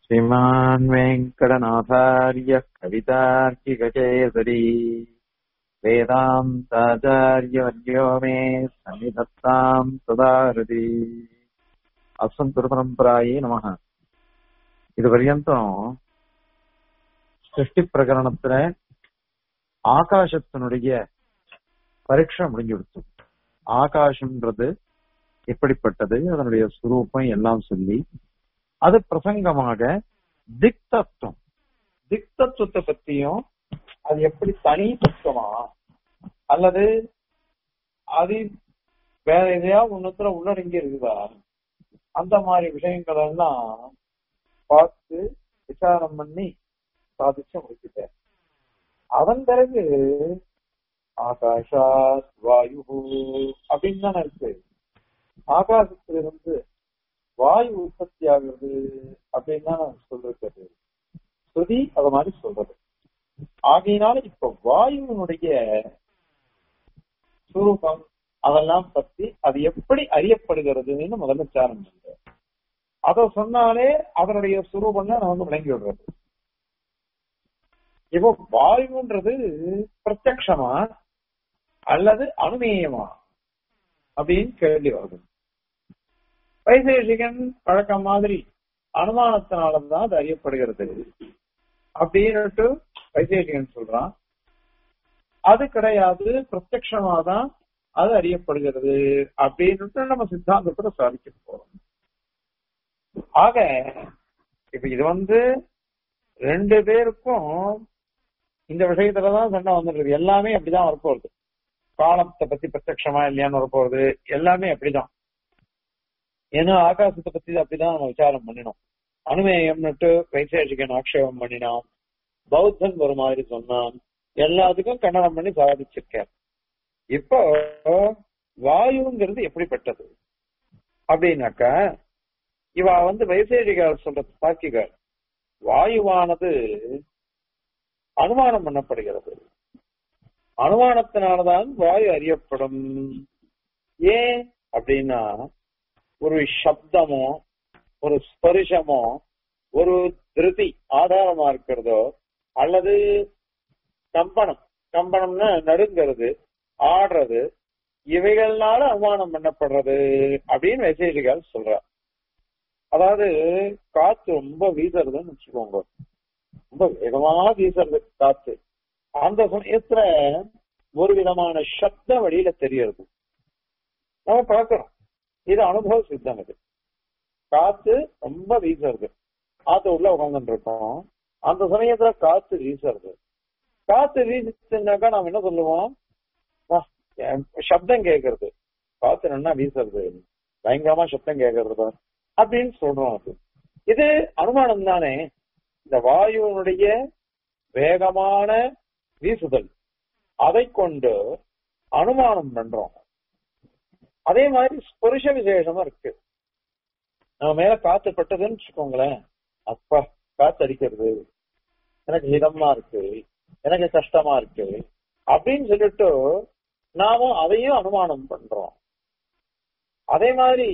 श्रीमान् वेङ्कटनाथार्यः कवितार्किकचेसरी वेदान्ताचार्यवर्यो मे सन्निधत्ताम् सदाहृति அசந்துருபரம்பராயே நமக இது பர்யந்தம் சிருஷ்டி பிரகரணத்துல ஆகாசத்தினுடைய பரீட்சை முடிஞ்சுடுச்சு ஆகாசம்ன்றது எப்படிப்பட்டது அதனுடைய சுரூபம் எல்லாம் சொல்லி அது பிரசங்கமாக திக்தத்துவம் திக்தத்துவத்தை பத்தியும் அது எப்படி தனி தத்துவமா அல்லது அது வேற எதையாவது ஒண்ணுத்துல உள்ளடங்கி இருக்குதா அந்த மாதிரி விஷயங்கள் எல்லாம் பார்த்து விசாரம் பண்ணி சாதிச்சு முடிச்சுட்டேன் அதன் பிறகு ஆகாஷா வாயு அப்படின்னு தானே இருக்கு ஆகாசத்திலிருந்து வாயு உற்பத்தி ஆகுறது அப்படின்னு தான் சொல்றது ஸ்ருதி அத மாதிரி சொல்றது ஆகையினால இப்ப வாயுவினுடைய சுரூபம் அதெல்லாம் பத்தி அது எப்படி அறியப்படுகிறதுன்னு முதல்ல விசாரம் பண்ற அத சொன்னாலே அதனுடைய சுரூபம் தான் வந்து விளங்கி விடுறது இப்போ வாயுன்றது பிரத்யக்ஷமா அல்லது அனுமேயமா அப்படின்னு கேள்வி வருது வைசேஷிகன் பழக்கம் மாதிரி அனுமானத்தினாலதான் அது அறியப்படுகிறது அப்படின்னுட்டு வைசேஷிகன் சொல்றான் அது கிடையாது பிரத்யக்ஷமா தான் அது அறியப்படுகிறது அப்படின்னு நம்ம சித்தாந்தத்துல சாதிக்க போறோம் ஆக இப்ப இது வந்து ரெண்டு பேருக்கும் இந்த விஷயத்துலதான் சண்டை வந்துருக்கு எல்லாமே அப்படிதான் வரப்போகுது காலத்தை பத்தி பிரத்யமா இல்லையான்னு வரப்போகுது எல்லாமே அப்படிதான் ஏன்னா ஆகாசத்தை பத்தி அப்படிதான் நம்ம விசாரம் பண்ணினோம் அனுமேயம்னுட்டு வைசேஷிகன் ஆக்ஷேபம் பண்ணினான் பௌத்தன் ஒரு மாதிரி சொன்னான் எல்லாத்துக்கும் கண்டனம் பண்ணி சாதிச்சிருக்கேன் இப்போ வாயுங்கிறது எப்படிப்பட்டது அப்படின்னாக்கா இவ வந்து வைசேஷிகார் சொல்ற தாக்கிகார் வாயுவானது அனுமானம் பண்ணப்படுகிறது அனுமானத்தினாலதான் வாயு அறியப்படும் ஏன் அப்படின்னா ஒரு சப்தமோ ஒரு ஸ்பரிசமோ ஒரு திருதி ஆதாரமா இருக்கிறதோ அல்லது கம்பனம் கம்பனம்னா நடுங்கிறது ஆடுறது இவைகள்னால அனுமானம் பண்ணப்படுறது அப்படின்னு வைசேஷிகால் சொல்றார் அதாவது காத்து ரொம்ப வீசுறதுன்னு வச்சுக்கோங்க ரொம்ப வேகமா வீசுறது காத்து அந்த சமயத்துல ஒரு விதமான சப்த வழியில தெரியறது நம்ம பார்க்கிறோம் இது அனுபவ சித்தம் இது காத்து ரொம்ப வீசுறது காத்து உள்ள உட்காந்துட்டு இருக்கோம் அந்த சமயத்துல காத்து வீசுறது காத்து வீசுச்சுனாக்கா நாம என்ன சொல்லுவோம் சப்தம் கேட்கறது காத்து நல்லா வீசுறது பயங்கரமா சப்தம் கேட்கறது அப்படின்னு சொல்றோம் அது இது அனுமானம் தானே இந்த வாயுவனுடைய வேகமான வீசுதல் அதை கொண்டு அனுமானம் பண்றோம் அதே மாதிரி ஸ்பருஷ விசேஷமா இருக்கு நம்ம மேல காத்து பட்டதுன்னு வச்சுக்கோங்களேன் அப்பா காத்து அடிக்கிறது எனக்கு ஹிதமா இருக்கு எனக்கு கஷ்டமா இருக்கு அப்படின்னு சொல்லிட்டு நாம அதையும் அனுமானம் பண்றோம் அதே மாதிரி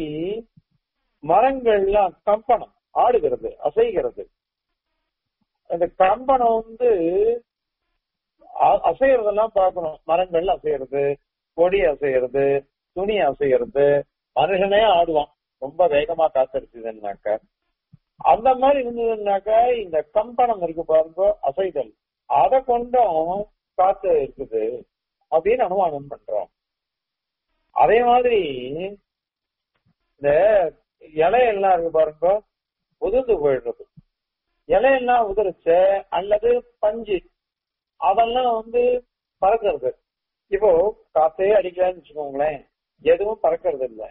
மரங்கள்லாம் கம்பனம் ஆடுகிறது அசைகிறது அந்த கம்பனம் வந்து அசைறதெல்லாம் பார்க்கணும் மரங்கள் அசைகிறது கொடி அசைகிறது துணி அசைகிறது மனுஷனே ஆடுவான் ரொம்ப வேகமா காத்தடிச்சதுன்னாக்க அந்த மாதிரி இருந்ததுன்னாக்க இந்த கம்பனம் இருக்கு பாருங்க அசைதல் அதை கொண்டும் காத்து இருக்குது அப்படின்னு அனுமானம் பண்றோம் அதே மாதிரி இந்த இலையெல்லாம் இருக்கு பாருங்க உதிர்ந்து போயிடுறது இலையெல்லாம் உதிர்ச்ச அல்லது பஞ்சு அதெல்லாம் வந்து பறக்கிறது இப்போ காத்தே அடிக்கலான்னு வச்சுக்கோங்களேன் எதுவும் பறக்கிறது இல்லை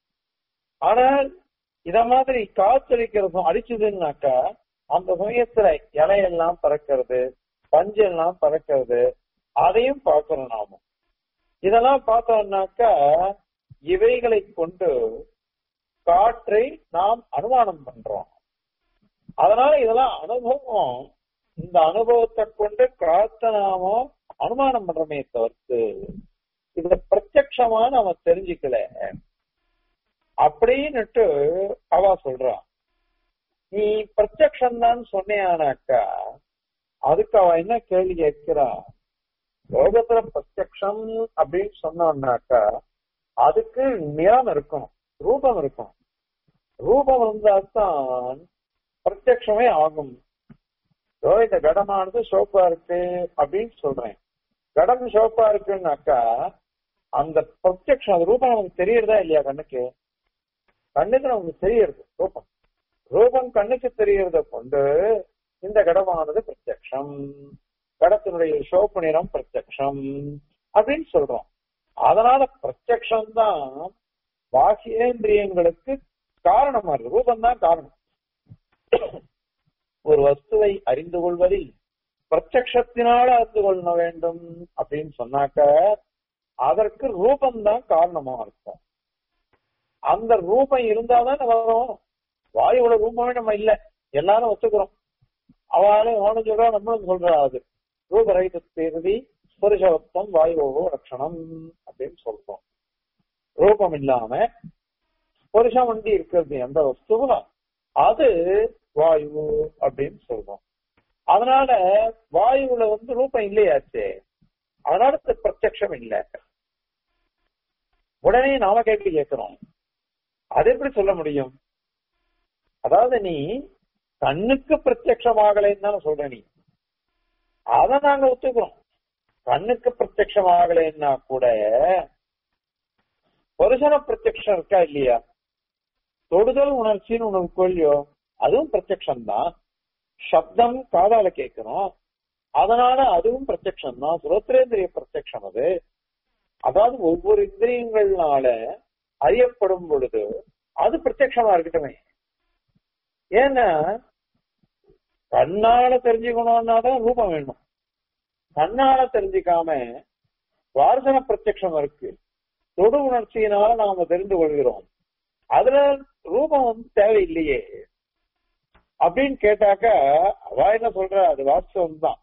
ஆனால் இத மாதிரி காத்தடிக்கிறதும் அடிச்சதுன்னாக்கா அந்த சமயத்துல இலையெல்லாம் பறக்கிறது பஞ்சு எல்லாம் பறக்கிறது அதையும் பார்க்கிறோம் நாம இதெல்லாம் பார்த்தோம்னாக்கா இவைகளை கொண்டு காற்றை நாம் அனுமானம் பண்றோம் அதனால இதெல்லாம் அனுபவம் இந்த அனுபவத்தை கொண்டு காத்த நாம அனுமானம் பண்றோமே தவிர்த்து இத பிரத்யமா நாம தெரிஞ்சுக்கல அப்படின்னுட்டு அவ சொல்றா நீ பிரத்யக்ஷம் தான் சொன்னேனாக்கா அதுக்கு அவ என்ன கேள்வி கேட்கிறா லோகத்துல பிரத்யக்ஷம் அப்படின்னு சொன்னோம்னாக்கா அதுக்கு நிறம் இருக்கணும் ரூபம் இருக்கணும் ரூபம் இருந்தால்தான் பிரத்யக்ஷமே ஆகும் இதோ இந்த கடமானது சோப்பா இருக்கு அப்படின்னு சொல்றேன் கடம் சோப்பா இருக்குன்னாக்கா அந்த பிரத்யக்ஷம் அந்த ரூபம் நமக்கு தெரியறதா இல்லையா கண்ணுக்கு கண்ணுக்கு நமக்கு தெரியறது ரூபம் ரூபம் கண்ணுக்கு தெரியறத கொண்டு இந்த கடமானது பிரத்யக்ஷம் கடத்தினுடைய சோப்பு நிறம் பிரத்யக்ஷம் அப்படின்னு சொல்றோம் அதனால பிரத்யக்ஷம் தான் பாக்கியேந்திரியங்களுக்கு காரணமா இருக்கு ரூபம் தான் காரணம் ஒரு வஸ்துவை அறிந்து கொள்வதில் பிரத்யக்ஷத்தினால அறிந்து கொள்ள வேண்டும் அப்படின்னு சொன்னாக்க அதற்கு ரூபம்தான் காரணமா இருக்கும் அந்த ரூபம் இருந்தாதான் வரும் வாயுவோட ரூபமே நம்ம இல்ல எல்லாரும் ஒத்துக்கிறோம் அவளும் அவனும் சொல்றா நம்மளும் சொல்றா அது ரூபரகித தேதி புருஷவத்தம் வாயுவோ லட்சணம் அப்படின்னு சொல்றோம் ரூபம் இல்லாம புருஷ வண்டி இருக்கிறது எந்த வஸ்துவோ அது வாயு அப்படின்னு சொல்றோம் அதனால வாயுல வந்து ரூபம் இல்லையாச்சே அதனால பிரத்யக்ஷம் இல்லை உடனே நாம கேள்வி கேட்கிறோம் அது எப்படி சொல்ல முடியும் அதாவது நீ கண்ணுக்கு பிரத்யக்ஷமாகலைன்னு தானே சொல்ற நீ அதை நாங்க ஒத்துக்கிறோம் கண்ணுக்கு பிரத்யக்ஷமாகலைன்னா கூட புருஷன பிரத்யக்ஷம் இருக்கா இல்லையா தொடுதல் உணர்ச்சின்னு உனக்கு கொள்ளியோ அதுவும் பிரத்யக்ஷம் தான் சப்தம் காதால கேட்கிறோம் அதனால அதுவும் பிரத்யக்ஷம் தான் சுரோத்திரேந்திரிய பிரத்யக்ஷம் அது அதாவது ஒவ்வொரு இந்திரியங்கள்னால அறியப்படும் பொழுது அது பிரத்யக்ஷமா இருக்கட்டுமே ஏன்னா கண்ணால தெரிஞ்சுக்கணும்னா தான் ரூபம் வேணும் கண்ணால தெரிஞ்சுக்காம வாசன பிரத்யக்ஷம் இருக்கு தொடு உணர்ச்சியினால நாம தெரிந்து கொள்கிறோம் அதுல ரூபம் வந்து தேவையில்லையே அப்படின்னு கேட்டாக்க அவ என்ன சொல்ற அது வாஸ்தவம் தான்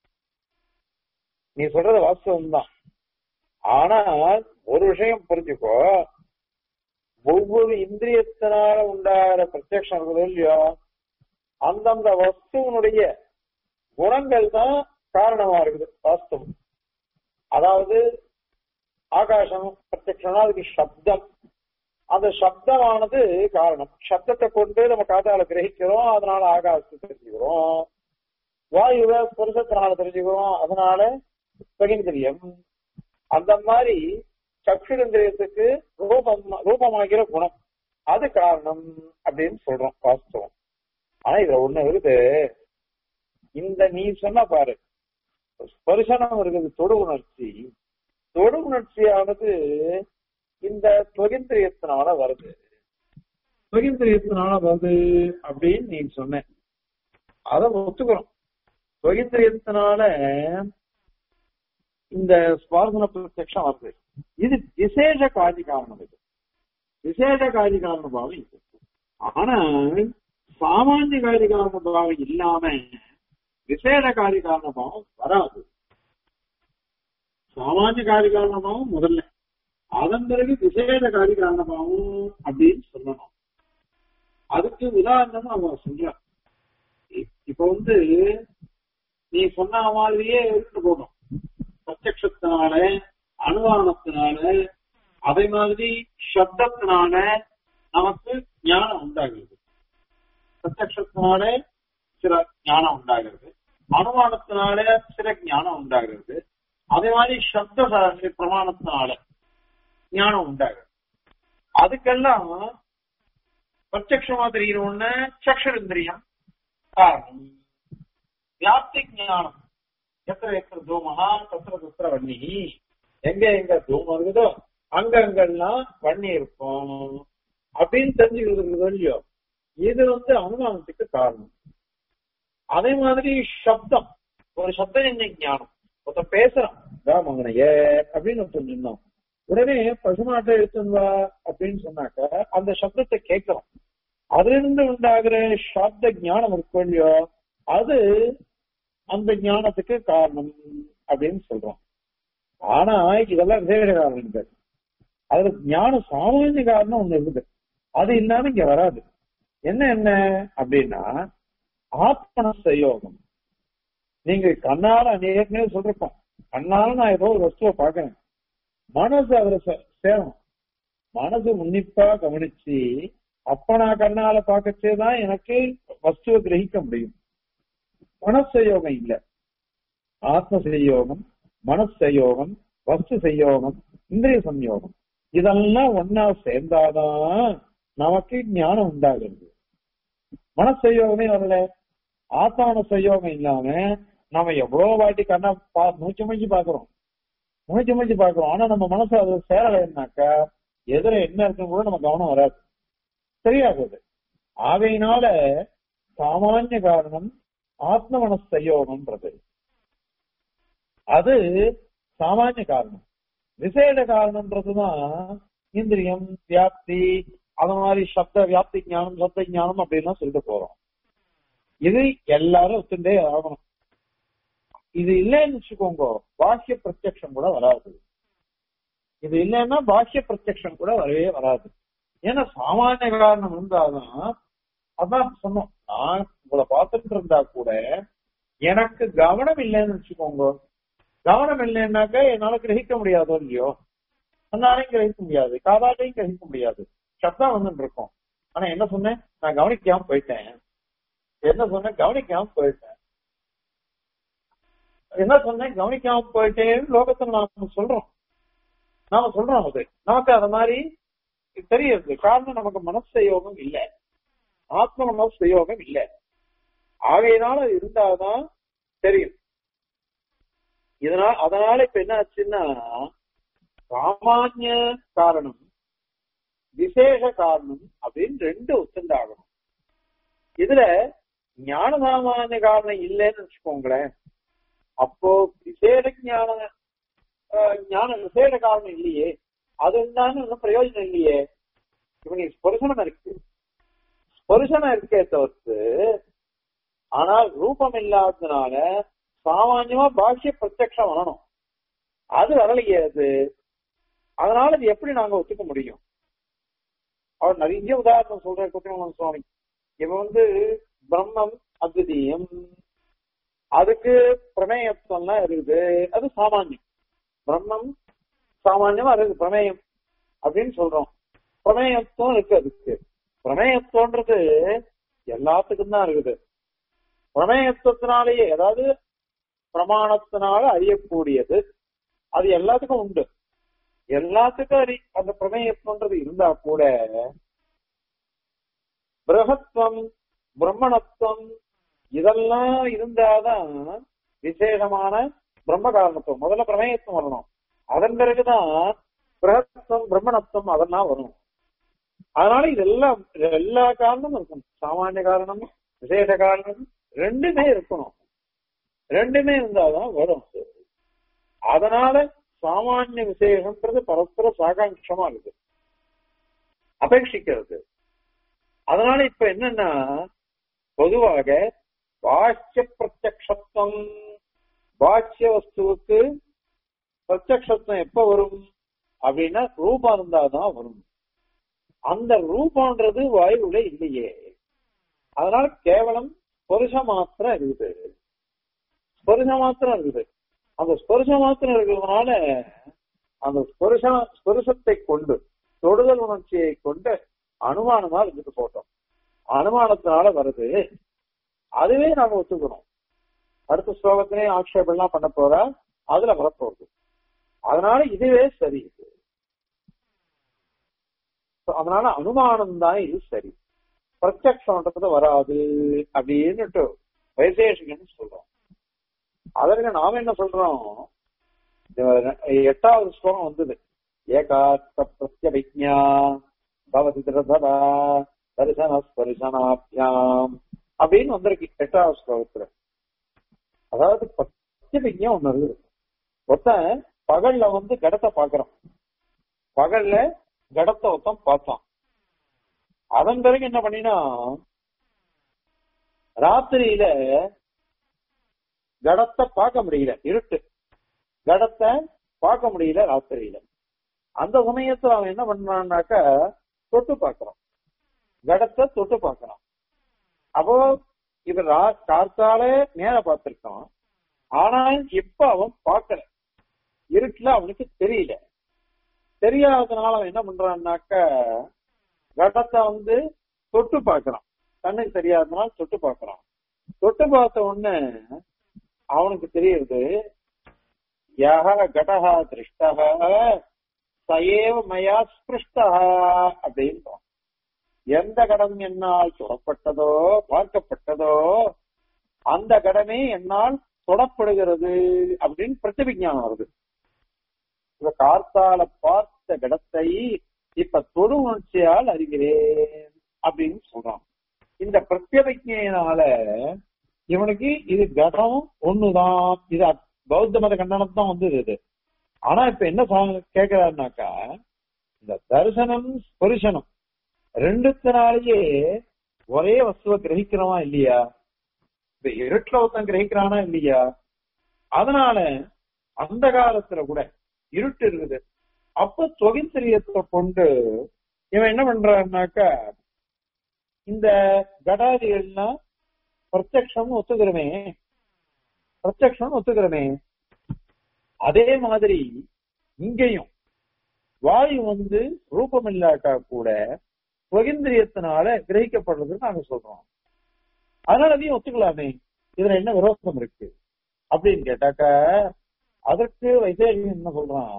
நீ சொல்றது வாஸ்தவம் தான் ஆனா ஒரு விஷயம் புரிஞ்சுக்கோ ஒவ்வொரு இந்திரியத்தினால உண்டாகிற பிரத்யக்ஷம் இருக்குதோ இல்லையோ அந்தந்த வஸ்துவனுடைய குணங்கள் தான் காரணமா இருக்குது வாஸ்தவம் அதாவது ஆகாசம் பிரத்யக்ஷம்னா அதுக்கு சப்தம் அந்த சப்தமானது காரணம் சப்தத்தை கொண்டு நம்ம காதால கிரகிக்கிறோம் அதனால ஆகாசத்தை தெரிஞ்சுக்கிறோம் வாயுவை புருஷத்தினால தெரிஞ்சுக்கிறோம் அதனால பகிர்ந்திரியம் அந்த மாதிரி சக்ஷுரந்திரியத்துக்கு ரூபம் ரூபமாகிற குணம் அது காரணம் அப்படின்னு சொல்றோம் வாஸ்தவம் ஆனா இதுல ஒண்ணு இருக்குது இந்த நீ சொன்ன பாரு ஸ்பர்சனம் இருக்குது தொடு உணர்ச்சி தொடு உணர்ச்சியானது இந்த தொகிந்திரியத்தினால வருது தொகிந்திரியத்தினால வருது அப்படின்னு நீ சொன்ன அத ஒத்துக்கிறோம் தொகிந்திரியத்தினால இந்த ஸ்பார்சன பிரத்யக்ஷம் வருது இது விசேஷ காரி காரணம் இது விசேஷ காரி காரண பாவம் இது ஆனா சாமானிய காரி காரண பாவம் இல்லாம விசேஷ காரி காரண பாவம் வராது சாமானிய காரி காரண பாவம் முதல்ல அதன் பிறகு விசேஷ காரி காரண பாவம் அப்படின்னு சொல்லணும் அதுக்கு உதாரணம் அவன் சொல்றான் இப்ப வந்து நீ சொன்ன மாதிரியே இருந்து போதும் பிரத்யத்தினால அனுமானத்தினால அதே மாதிரி சப்தத்தினால நமக்கு ஞானம் உண்டாகிறது பிரத்யத்தினால சில ஞானம் உண்டாகிறது அனுமானத்தினால சில ஞானம் உண்டாகிறது அதே மாதிரி சப்த பிரமாணத்தினால ஞானம் உண்டாகிறது அதுக்கெல்லாம் பிரத்யமா தெரியணும்னு சக்ஷரந்திரியம் காரணம் வியாப்தி ஞானம் எத்திர எத்திர தூமஹா தத்திர தத்திர வன்னி எங்க எங்க தூமம் இருக்குதோ அங்க அங்கெல்லாம் வன்னி இருக்கும் அப்படின்னு தெரிஞ்சுக்கிறது இருக்குதோ இல்லையோ இது வந்து அனுமானத்துக்கு காரணம் அதே மாதிரி சப்தம் ஒரு சப்த ஞானம் ஒருத்தன் பேசுறான் ராமங்கனைய அப்படின்னு சொன்னோம் உடனே பசுமாட்டை எடுத்துன்னு வா அப்படின்னு சொன்னாக்க அந்த சப்தத்தை கேட்கிறோம் அதுல இருந்து உண்டாகிற சப்த ஞானம் இருக்கும் இல்லையோ அது அந்த ஞானத்துக்கு காரணம் அப்படின்னு சொல்றோம் ஆனா இதெல்லாம் விசேஷ காரணங்கள் அதுல ஞானம் சாமானிய காரணம் ஒண்ணு இருக்குது அது இல்லாம இங்க வராது என்ன என்ன அப்படின்னா ஆத்மன சயோகம் நீங்க கண்ணால ஏற்கனவே சொல்றோம் கண்ணால நான் ஏதோ ஒரு வஸ்துவை பாக்குறேன் மனசு அதுல சேரணும் மனசு உன்னிப்பா கவனிச்சு அப்ப நான் கண்ணால பார்க்கச்சேதான் எனக்கு வஸ்துவை கிரகிக்க முடியும் மனசயோகம் இல்ல ஆத்ம சயோகம் மனசயோகம் வஸ்து சயோகம் இந்திரிய சம்யோகம் இதெல்லாம் ஒன்னா சேர்ந்தாதான் நமக்கு ஞானம் உண்டாகிறது மனசயோகமே வரல ஆத்தான சயோகம் இல்லாம நாம எவ்வளவு வாட்டி கண்ணா பா மூச்சு மூச்சு பாக்குறோம் மூச்சு மூச்சு பாக்குறோம் ஆனா நம்ம மனசு அது சேரலைன்னாக்கா எதிர என்ன இருக்குன்னு கூட நம்ம கவனம் வராது சரியாகுது ஆகையினால சாமானிய காரணம் ஆத்ம மனசயோகம்ன்றது அது சாமானிய காரணம் விசேட காரணம்ன்றதுதான் இந்திரியம் வியாப்தி அது மாதிரி சப்த வியாப்தி ஞானம் சப்த ஞானம் அப்படின்லாம் சொல்லிட்டு போறோம் இது எல்லாரும் ஒத்துண்டே ஆகணும் இது இல்லைன்னு வச்சுக்கோங்க பாக்கிய பிரத்யக்ஷம் கூட வராது இது இல்லைன்னா பாக்கிய பிரத்யக்ஷம் கூட வரவே வராது ஏன்னா சாமானிய காரணம் இருந்தாதான் அதான் சொன்னோம் நான் உங்களை பார்த்துட்டு இருந்தா கூட எனக்கு கவனம் இல்லைன்னு வச்சுக்கோங்க கவனம் இல்லைன்னாக்க என்னால கிரகிக்க முடியாதோ இல்லையோ கண்ணாலையும் கிரகிக்க முடியாது காதாலையும் கிரகிக்க முடியாது சப்தம் வந்துட்டு இருக்கும் ஆனா என்ன சொன்னேன் நான் கவனிக்காம போயிட்டேன் என்ன சொன்னேன் கவனிக்காம போயிட்டேன் என்ன சொன்னேன் கவனிக்காம போயிட்டேன்னு லோகத்துல நாம சொல்றோம் நாம சொல்றோம் அது நமக்கு அது மாதிரி தெரியுது காரணம் நமக்கு மனசயோகம் இல்ல ஆத்ம மனசயோகம் இல்ல ஆகையினால இருந்தாதான் தெரியும் இதனால அதனால இப்ப என்ன ஆச்சுன்னா சாமானிய காரணம் விசேஷ காரணம் அப்படின்னு ரெண்டு ஒத்துண்டாகணும் இதுல ஞான சாமானிய காரணம் இல்லைன்னு வச்சுக்கோங்களேன் அப்போ விசேட ஞான ஞான விசேட காரணம் இல்லையே அது இருந்தாலும் ஒன்றும் பிரயோஜனம் இல்லையே இப்ப நீ ஸ்பொருஷனம் இருக்கு ஸ்பொருஷனம் இருக்கே தவிர்த்து ஆனால் ரூபம் இல்லாததுனால சாமான்யமா பாஷ்ய பிரத்யக்ஷம் வரணும் அது வரலையே அது அதனால இது எப்படி நாங்க ஒத்துக்க முடியும் அவர் நிறைய உதாரணம் சொல்ற குத்திரமன் சுவாமி இவன் வந்து பிரம்மம் அத்விதீயம் அதுக்கு பிரமேயத்துவம்லாம் இருக்குது அது சாமானியம் பிரம்மம் சாமான்யமா இருக்குது பிரமேயம் அப்படின்னு சொல்றோம் பிரமேயத்துவம் இருக்கு அதுக்கு பிரமேயத்துவன்றது எல்லாத்துக்கும் தான் இருக்குது பிரமேயத்துவத்தினாலேயே அதாவது பிரமாணத்தினால அறியக்கூடியது அது எல்லாத்துக்கும் உண்டு எல்லாத்துக்கும் அறி அந்த பிரமேயத்துவன்றது இருந்தா கூட பிரகத்துவம் பிரம்மணத்துவம் இதெல்லாம் இருந்தாதான் விசேஷமான பிரம்ம காரணத்துவம் முதல்ல பிரமேயத்துவம் வரணும் அதன் பிறகுதான் பிரகத்துவம் பிரம்மணத்துவம் அதெல்லாம் வரும் அதனால இதெல்லாம் எல்லா காரணமும் இருக்கும் சாமானிய காரணம் விசேஷ காரணம் ரெண்டுமே இருக்கணும் ரெண்டுமே இருந்தாதான் வரும் அதனால சாமானிய விசேஷம்ன்றது பரஸ்பர சாகாட்சமா இருக்கு அபேட்சிக்கிறது அதனால இப்ப என்னன்னா பொதுவாக பாஷ்ய பிரத்யக்ஷத்துவம் பாஷ்ய வஸ்துவுக்கு பிரத்யக்ஷத்துவம் எப்ப வரும் அப்படின்னா ரூபம் இருந்தாதான் வரும் அந்த ரூபம்ன்றது வாயுல இல்லையே அதனால கேவலம் ஸ்பருஷ மாத்திரம் இருக்குது ஸ்பருஷ மாத்திரம் இருக்குது அந்த ஸ்பருஷ மாத்திரம் இருக்கிறதுனால அந்த ஸ்பருஷ ஸ்பருஷத்தை கொண்டு தொடுதல் உணர்ச்சியை கொண்டு அனுமானமா இருந்துட்டு போட்டோம் அனுமானத்தினால வருது அதுவே நாம ஒத்துக்கணும் அடுத்த ஸ்லோகத்திலே ஆக்ஷேபம் எல்லாம் பண்ண போறா அதுல வரப்போகுது அதனால இதுவே சரி இது அதனால அனுமானம் தான் இது சரி பிரத்யக்ஷம்ன்றது வராது அப்படின்னுட்டு வைசேஷிகன்னு சொல்றோம் அதற்கு நாம என்ன சொல்றோம் எட்டாவது ஸ்லோகம் வந்தது ஏகாத்த பிரத்யபிக்ஞா பவதி திருததா தரிசன ஸ்பரிசனாபியாம் அப்படின்னு வந்திருக்கு எட்டாவது ஸ்லோகத்துல அதாவது பிரத்யபிக்ஞா ஒண்ணு இருக்குது ஒருத்தன் பகல்ல வந்து கடத்தை பாக்குறான் பகல்ல கடத்தை ஒருத்தன் பார்த்தான் அதன் பிறகு என்ன பண்ணினா ராத்திரியில கடத்தை பார்க்க முடியல இருட்டு கடத்தை பார்க்க முடியல ராத்திரியில அந்த சமயத்துல அவன் என்ன பண்றான்னாக்க தொட்டு பார்க்கறான் கடத்தை தொட்டு பார்க்கறான் அப்போ இவர் ரா- காத்தால நேர பார்த்திருக்கான் ஆனா இப்ப அவன் பார்க்கல இருட்டுல அவனுக்கு தெரியல தெரியாததுனால அவன் என்ன பண்றான்னாக்க கடத்தை வந்து தொட்டு பார்க்கறான் கண்ணுக்கு தெரியாததுனால தொட்டு பார்க்கறான் தொட்டு பார்த்த உடனே அவனுக்கு தெரியுது யஹ கடஹ திருஷ்டஹ சயேவ மயா ஸ்பிருஷ்டஹ அப்படின்றோம் எந்த கடம் என்னால் தொடப்பட்டதோ பார்க்கப்பட்டதோ அந்த கடமே என்னால் தொடப்படுகிறது அப்படின்னு பிரதிவிஞ்ஞானம் வருது இப்ப கார்த்தால பார்த்த கடத்தை இப்ப தொடு உணர்ச்சியால் அறிகிறேன் அப்படின்னு சொல்றான் இந்த பிரத்யபிஜையினால இவனுக்கு இது கடம் ஒண்ணுதான் இது அத்- பௌத்த மத கண்டனம் தான் வந்தது இது ஆனா இப்ப என்ன சா- கேக்குறாருனாக்கா இந்த தரிசனம் ஸ்பரிசனம் ரெண்டுத்தினாலேயே ஒரே வஸ்துவை கிரகிக்கிறவா இல்லையா இந்த இருட்டுல ஒருத்தன் கிரகிக்கிறானா இல்லையா அதனால அந்த காலத்துல கூட இருட்டு இருக்குது அப்ப தொகிந்திரியத்தை கொண்டு இவன் என்ன பண்றாருனாக்கா இந்த கடாதிகள்லாம் பிரத்யக்ஷம் ஒத்துக்கிறமே பிரத்யக்ஷம் ஒத்துக்கிறமே அதே மாதிரி இங்கேயும் வாயு வந்து ரூபம் இல்லாட்டா கூட சுகேந்திரியத்தினால கிரகிக்கப்படுறதுன்னு நாங்க சொல்றோம் அதனால அதையும் ஒத்துக்கலாமே இதுல என்ன விரோதம் இருக்கு அப்படின்னு கேட்டாக்கா அதற்கு வைசேகன் என்ன சொல்றான்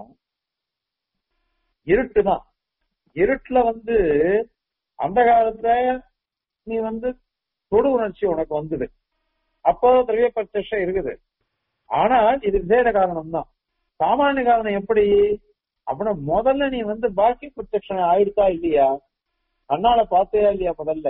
இருட்டு தான் இருட்டுல வந்து அந்த காலத்துல நீ வந்து தொடு உணர்ச்சி உனக்கு வந்தது அப்போ திரவிய பிரத்யட்சம் இருக்குது ஆனால் இது விசேட காரணம் தான் சாமானிய காரணம் எப்படி அப்படின்னா முதல்ல நீ வந்து பாக்கி பிரத்யட்சம் ஆயிடுச்சா இல்லையா கண்ணால பார்த்தையா இல்லையா முதல்ல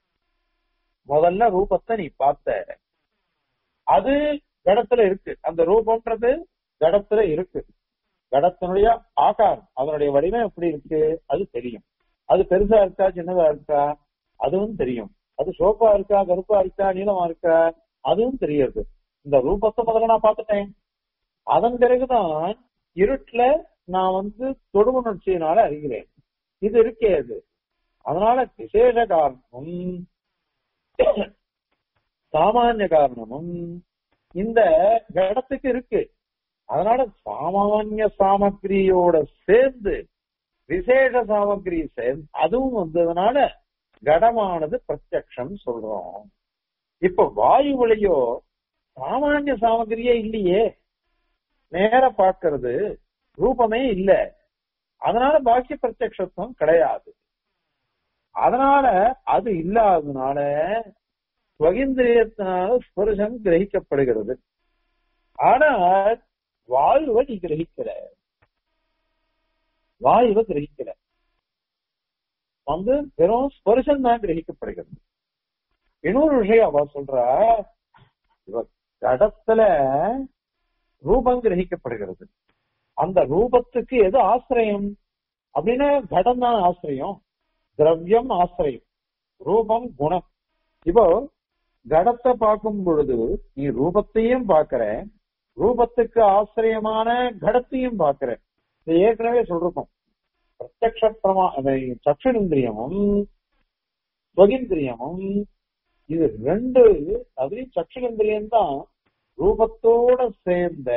முதல்ல ரூபத்தை நீ பார்த்த அது கடத்துல இருக்கு அந்த ரூபம்ன்றது கடத்துல இருக்கு கடத்தினுடைய ஆகாரம் அதனுடைய வடிவம் எப்படி இருக்கு அது தெரியும் அது பெருசா இருக்கா சின்னதா இருக்கா அதுவும் தெரியும் அது சோப்பா இருக்கா கருப்பா இருக்கா நீளமா இருக்கா அதுவும் தெரியுது இந்த ரூபத்தை முதல்ல நான் பார்த்துட்டேன் அதன் பிறகுதான் இருட்டுல நான் வந்து தொடுவுணர்ச்சியினால அறிகிறேன் இது இருக்கே அது அதனால விசேஷ காரணமும் சாமானிய காரணமும் இந்த கடத்துக்கு இருக்கு அதனால சாமானிய சாமக்கிரியோட சேர்ந்து விசேஷ சாமக்கிரி சேர்ந்து அதுவும் வந்ததுனால கடமானது பிரத்யக்ஷம் சொல்றோம் இப்ப வாயுவிலையோ சாமானிய சாமகிரியே இல்லையே நேர பார்க்கிறது ரூபமே இல்ல அதனால பாக்கிய பிரத்யக்ஷத்துவம் கிடையாது அதனால அது இல்லாததுனால ஸ்வகிந்திரியத்தினால ஸ்பருஷம் கிரகிக்கப்படுகிறது ஆனால் வாயுவை நீ கிரகிக்கல வாயுவை கிரகிக்கல வந்து வெறும் ஸ்பர்சம் தான் கிரகிக்கப்படுகிறது இன்னொரு விஷயம் அவ சொல்றா இவ கடத்துல ரூபம் கிரகிக்கப்படுகிறது அந்த ரூபத்துக்கு எது ஆசிரியம் அப்படின்னா கடம் தான் ஆசிரியம் திரவியம் ஆசிரியம் ரூபம் குணம் இப்போ கடத்தை பார்க்கும் பொழுது நீ ரூபத்தையும் பார்க்கிற ரூபத்துக்கு ஆசிரியமான கடத்தையும் பார்க்கிற இது ஏற்கனவே சொல்றோம் பிரத்யக்ஷ பிரமா சக்ஷுந்திரியமும் ஸ்வகிந்திரியமும் இது ரெண்டு அதுலயும் சக்ஷுந்திரியம் தான் ரூபத்தோட சேர்ந்த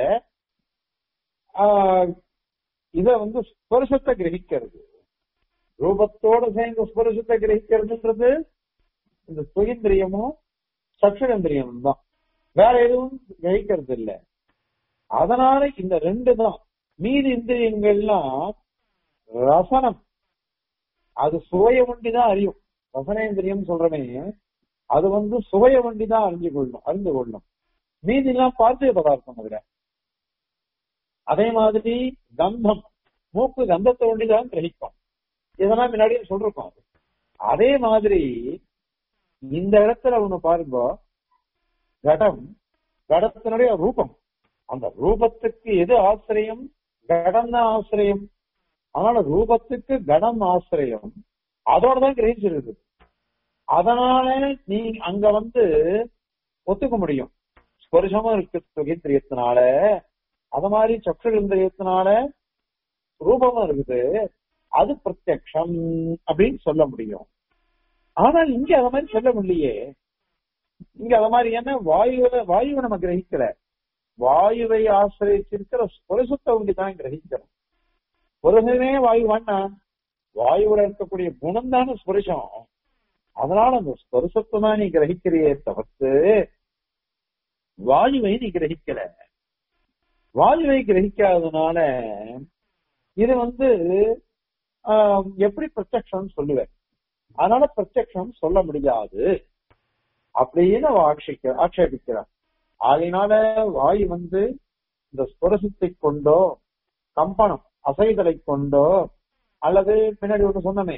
ஆஹ், இத வந்து ஸ்பர்சத்தை கிரகிக்கிறது ரூபத்தோட சேர்ந்த ஸ்பர்சத்தை கிரகிக்கிறதுன்றது இந்த சுகிந்திரியமும் சக்ஷுரந்திரியமும் தான் வேற எதுவும் கிரகிக்கிறது இல்ல அதனால இந்த ரெண்டு தான் மீதி இந்திரியங்கள்லாம் ரசனம் அது சுவைய ஒண்டிதான் அறியும் ரசனேந்திரியம் சொல்றமே அது வந்து சுவைய ஒண்டிதான் அறிஞ்சு கொள்ளும் அறிந்து கொள்ளும் மீதி எல்லாம் பார்த்திய பதார்த்தம் அதுல அதே மாதிரி கந்தம் மூக்கு கந்தத்தை ஒண்டிதான் கிரகிக்கும் இதெல்லாம் முன்னாடியே சொல்லிருக்கோம் அதே மாதிரி இந்த இடத்துல ஒண்ணு பாருங்க கடம் கடத்தினுடைய ரூபம் அந்த ரூபத்துக்கு எது ஆசிரியம் கடம் தான் ஆசிரியம் அதனால ரூபத்துக்கு கடம் ஆசிரியம் அதோட தான் கிரகிச்சிருக்கு அதனால நீ அங்க வந்து ஒத்துக்க முடியும் ஸ்பர்சமும் இருக்கு சுகேந்திரியத்தினால அத மாதிரி சக்ஷுந்திரியத்தினால ரூபமும் இருக்குது அது பிரத்யக்ஷம் அப்படின்னு சொல்ல முடியும் ஆனால் இங்க அத மாதிரி சொல்ல முடியலையே இங்க அத மாதிரி என்ன வாயுவை வாயுவை நம்ம கிரகிக்கல வாயுவை ஆசிரியச்சிருக்கிற ஸ்புரசத்தை உண்டி தான் கிரகிக்கிறோம் புருஷனே வாயு வேண்டாம் வாயுவோட இருக்கக்கூடிய குணம் தானே ஸ்புருஷம் அதனால அந்த ஸ்பருசத்தை தான் நீ கிரகிக்கிறியே தவிர்த்து வாயுவை நீ கிரகிக்கல வாயுவை கிரகிக்காததுனால இது வந்து ஆஹ், எப்படி பிரத்யக்ஷம் சொல்லுவேன் அதனால பிரத்யக்ஷம் சொல்ல முடியாது அப்படின்னு அவ ஆட்சிக்க ஆட்சேபிக்கிறார் ஆகையினால வாயு வந்து இந்த ஸ்புரசத்தை கொண்டோ கம்பனம் அசைதலை கொண்டோ அல்லது பின்னாடி ஒன்று சொன்னமே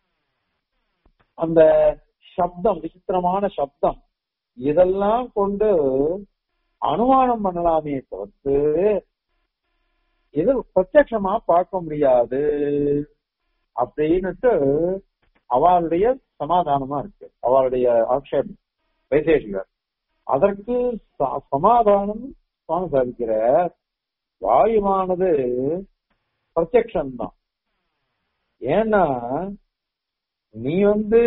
அந்த சப்தம் விசித்திரமான சப்தம் இதெல்லாம் கொண்டு அனுமானம் பண்ணலாமே தவிர்த்து இது பிரத்யட்சமா பார்க்க முடியாது அப்படின்னுட்டு அவளுடைய சமாதானமா இருக்கு அவளுடைய ஆக்ஷேபம் வைசேஷிகர் அதற்கு ச- சமாதானம் சுவாமி சாதிக்கிற வாயுவானது பிரத்யக்ஷம் தான் ஏன்னா நீ வந்து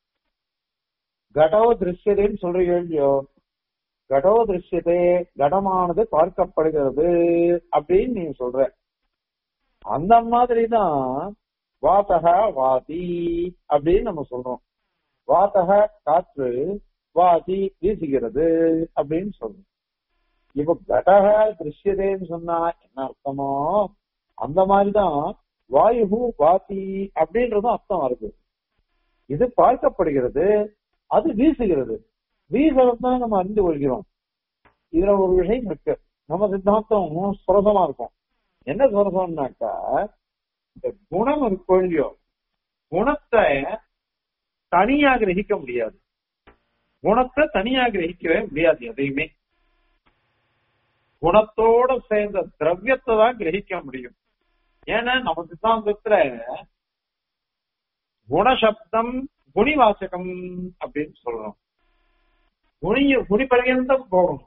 கடோ திருஷ்யதேன்னு சொல்றீங்க இல்லையோ கடோ திருஷ்யதே கடமானது பார்க்கப்படுகிறது அப்படின்னு நீ சொல்ற அந்த மாதிரிதான் வாத்தக வாதி அப்படின்னு நம்ம சொல்றோம் வாத்தக காற்று வாதி வீசுகிறது அப்படின்னு சொல்றோம் இப்ப கடக திருஷ்யதேன்னு சொன்னா என்ன அர்த்தமோ அந்த மாதிரிதான் வாயு வாதி அப்படின்றதும் அர்த்தம் வருது இது பார்க்கப்படுகிறது அது வீசுகிறது வீசுறது தான் நம்ம அறிந்து கொள்கிறோம் இதுல ஒரு விஷயம் இருக்கு நம்ம சித்தாந்தம் சுரசமா இருக்கும் என்ன சுரசம்னாக்கா இந்த குணம் இருக்கோ இல்லையோ குணத்தை தனியா கிரகிக்க முடியாது குணத்தை தனியா கிரகிக்கவே முடியாது எதையுமே குணத்தோட சேர்ந்த திரவியத்தை தான் கிரகிக்க முடியும் ஏன்னா நம்ம சித்தாந்தத்துல குணசப்தம் குணிவாசகம் அப்படின்னு சொல்றோம் குணி குணி பர்யந்தம் போகணும்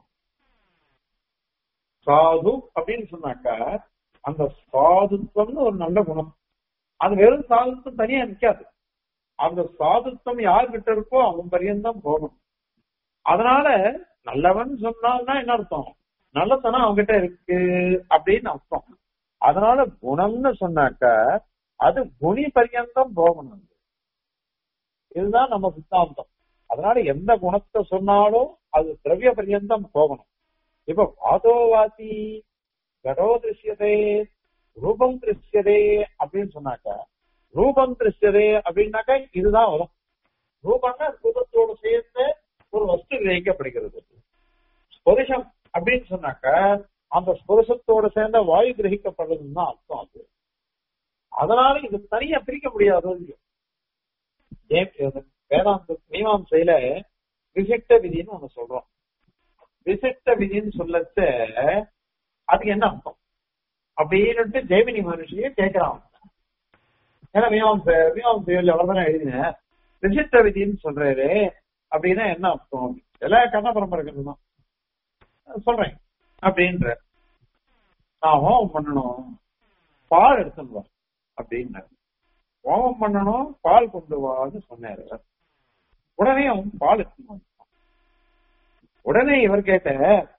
சாது அப்படின்னு சொன்னாக்கா அந்த சாதுத்வம்னு ஒரு நல்ல குணம் அது வெறும் சாதுத்வம் தனியா நிக்காது அந்த சாதுத்வம் யார்கிட்ட இருக்கோ அவன் பரியந்தம் போகணும் அதனால நல்லவன் சொன்னால்னா என்ன அர்த்தம் நல்லத்தனம் அவன்கிட்ட இருக்கு அப்படின்னு அர்த்தம் அதனால குணம்னு சொன்னாக்கா அது குணி பரியந்தம் போகணும் இதுதான் நம்ம சித்தாந்தம் அதனால எந்த குணத்தை சொன்னாலும் அது திரவிய பரியந்தம் போகணும் இப்ப வாதோவாதி கடோ திருஷ்யதே ரூபம் திருஷ்யதே அப்படின்னு சொன்னாக்கா ரூபம் திருஷ்யதே அப்படின்னாக்கா இதுதான் வரும் ரூபம்னா ரூபத்தோடு சேர்ந்து ஒரு வஸ்து கிரகிக்கப்படுகிறது ஸ்புருஷம் அப்படின்னு சொன்னாக்கா அந்த ஸ்புருஷத்தோட சேர்ந்த வாயு கிரகிக்கப்படுறதுன்னு தான் அர்த்தம் அது அதனால இது தனியா பிரிக்க முடியாது இல்லையோ ஏன் இது வேதாந்த மீமாம்சையில விசிட்ட விதின்னு ஒண்ணு சொல்றோம் விசிட்ட விதின்னு சொல்லச்ச அதுக்கு என்ன அர்த்தம் அப்படின்னு ஜெய்மினி மனுஷிய கேட்கிறான் ஏன்னா மீமாம்ச மீமாம்சையில் அவர் எழுதினேன் விசிட்ட விதின்னு சொல்றாரு அப்படின்னா என்ன அர்த்தம் எல்லா கண்ண பரம்பரை தான் சொல்றேன் அப்படின்ற நான் ஹோமம் பண்ணணும் பால் எடுத்துன்னு வா அப்படின்னாரு ஹோமம் பண்ணணும் பால் கொண்டு வான்னு சொன்னாரு உடனே அவன் பால் எடுத்துன்னு வந்தான். உடனே இவர் கேட்ட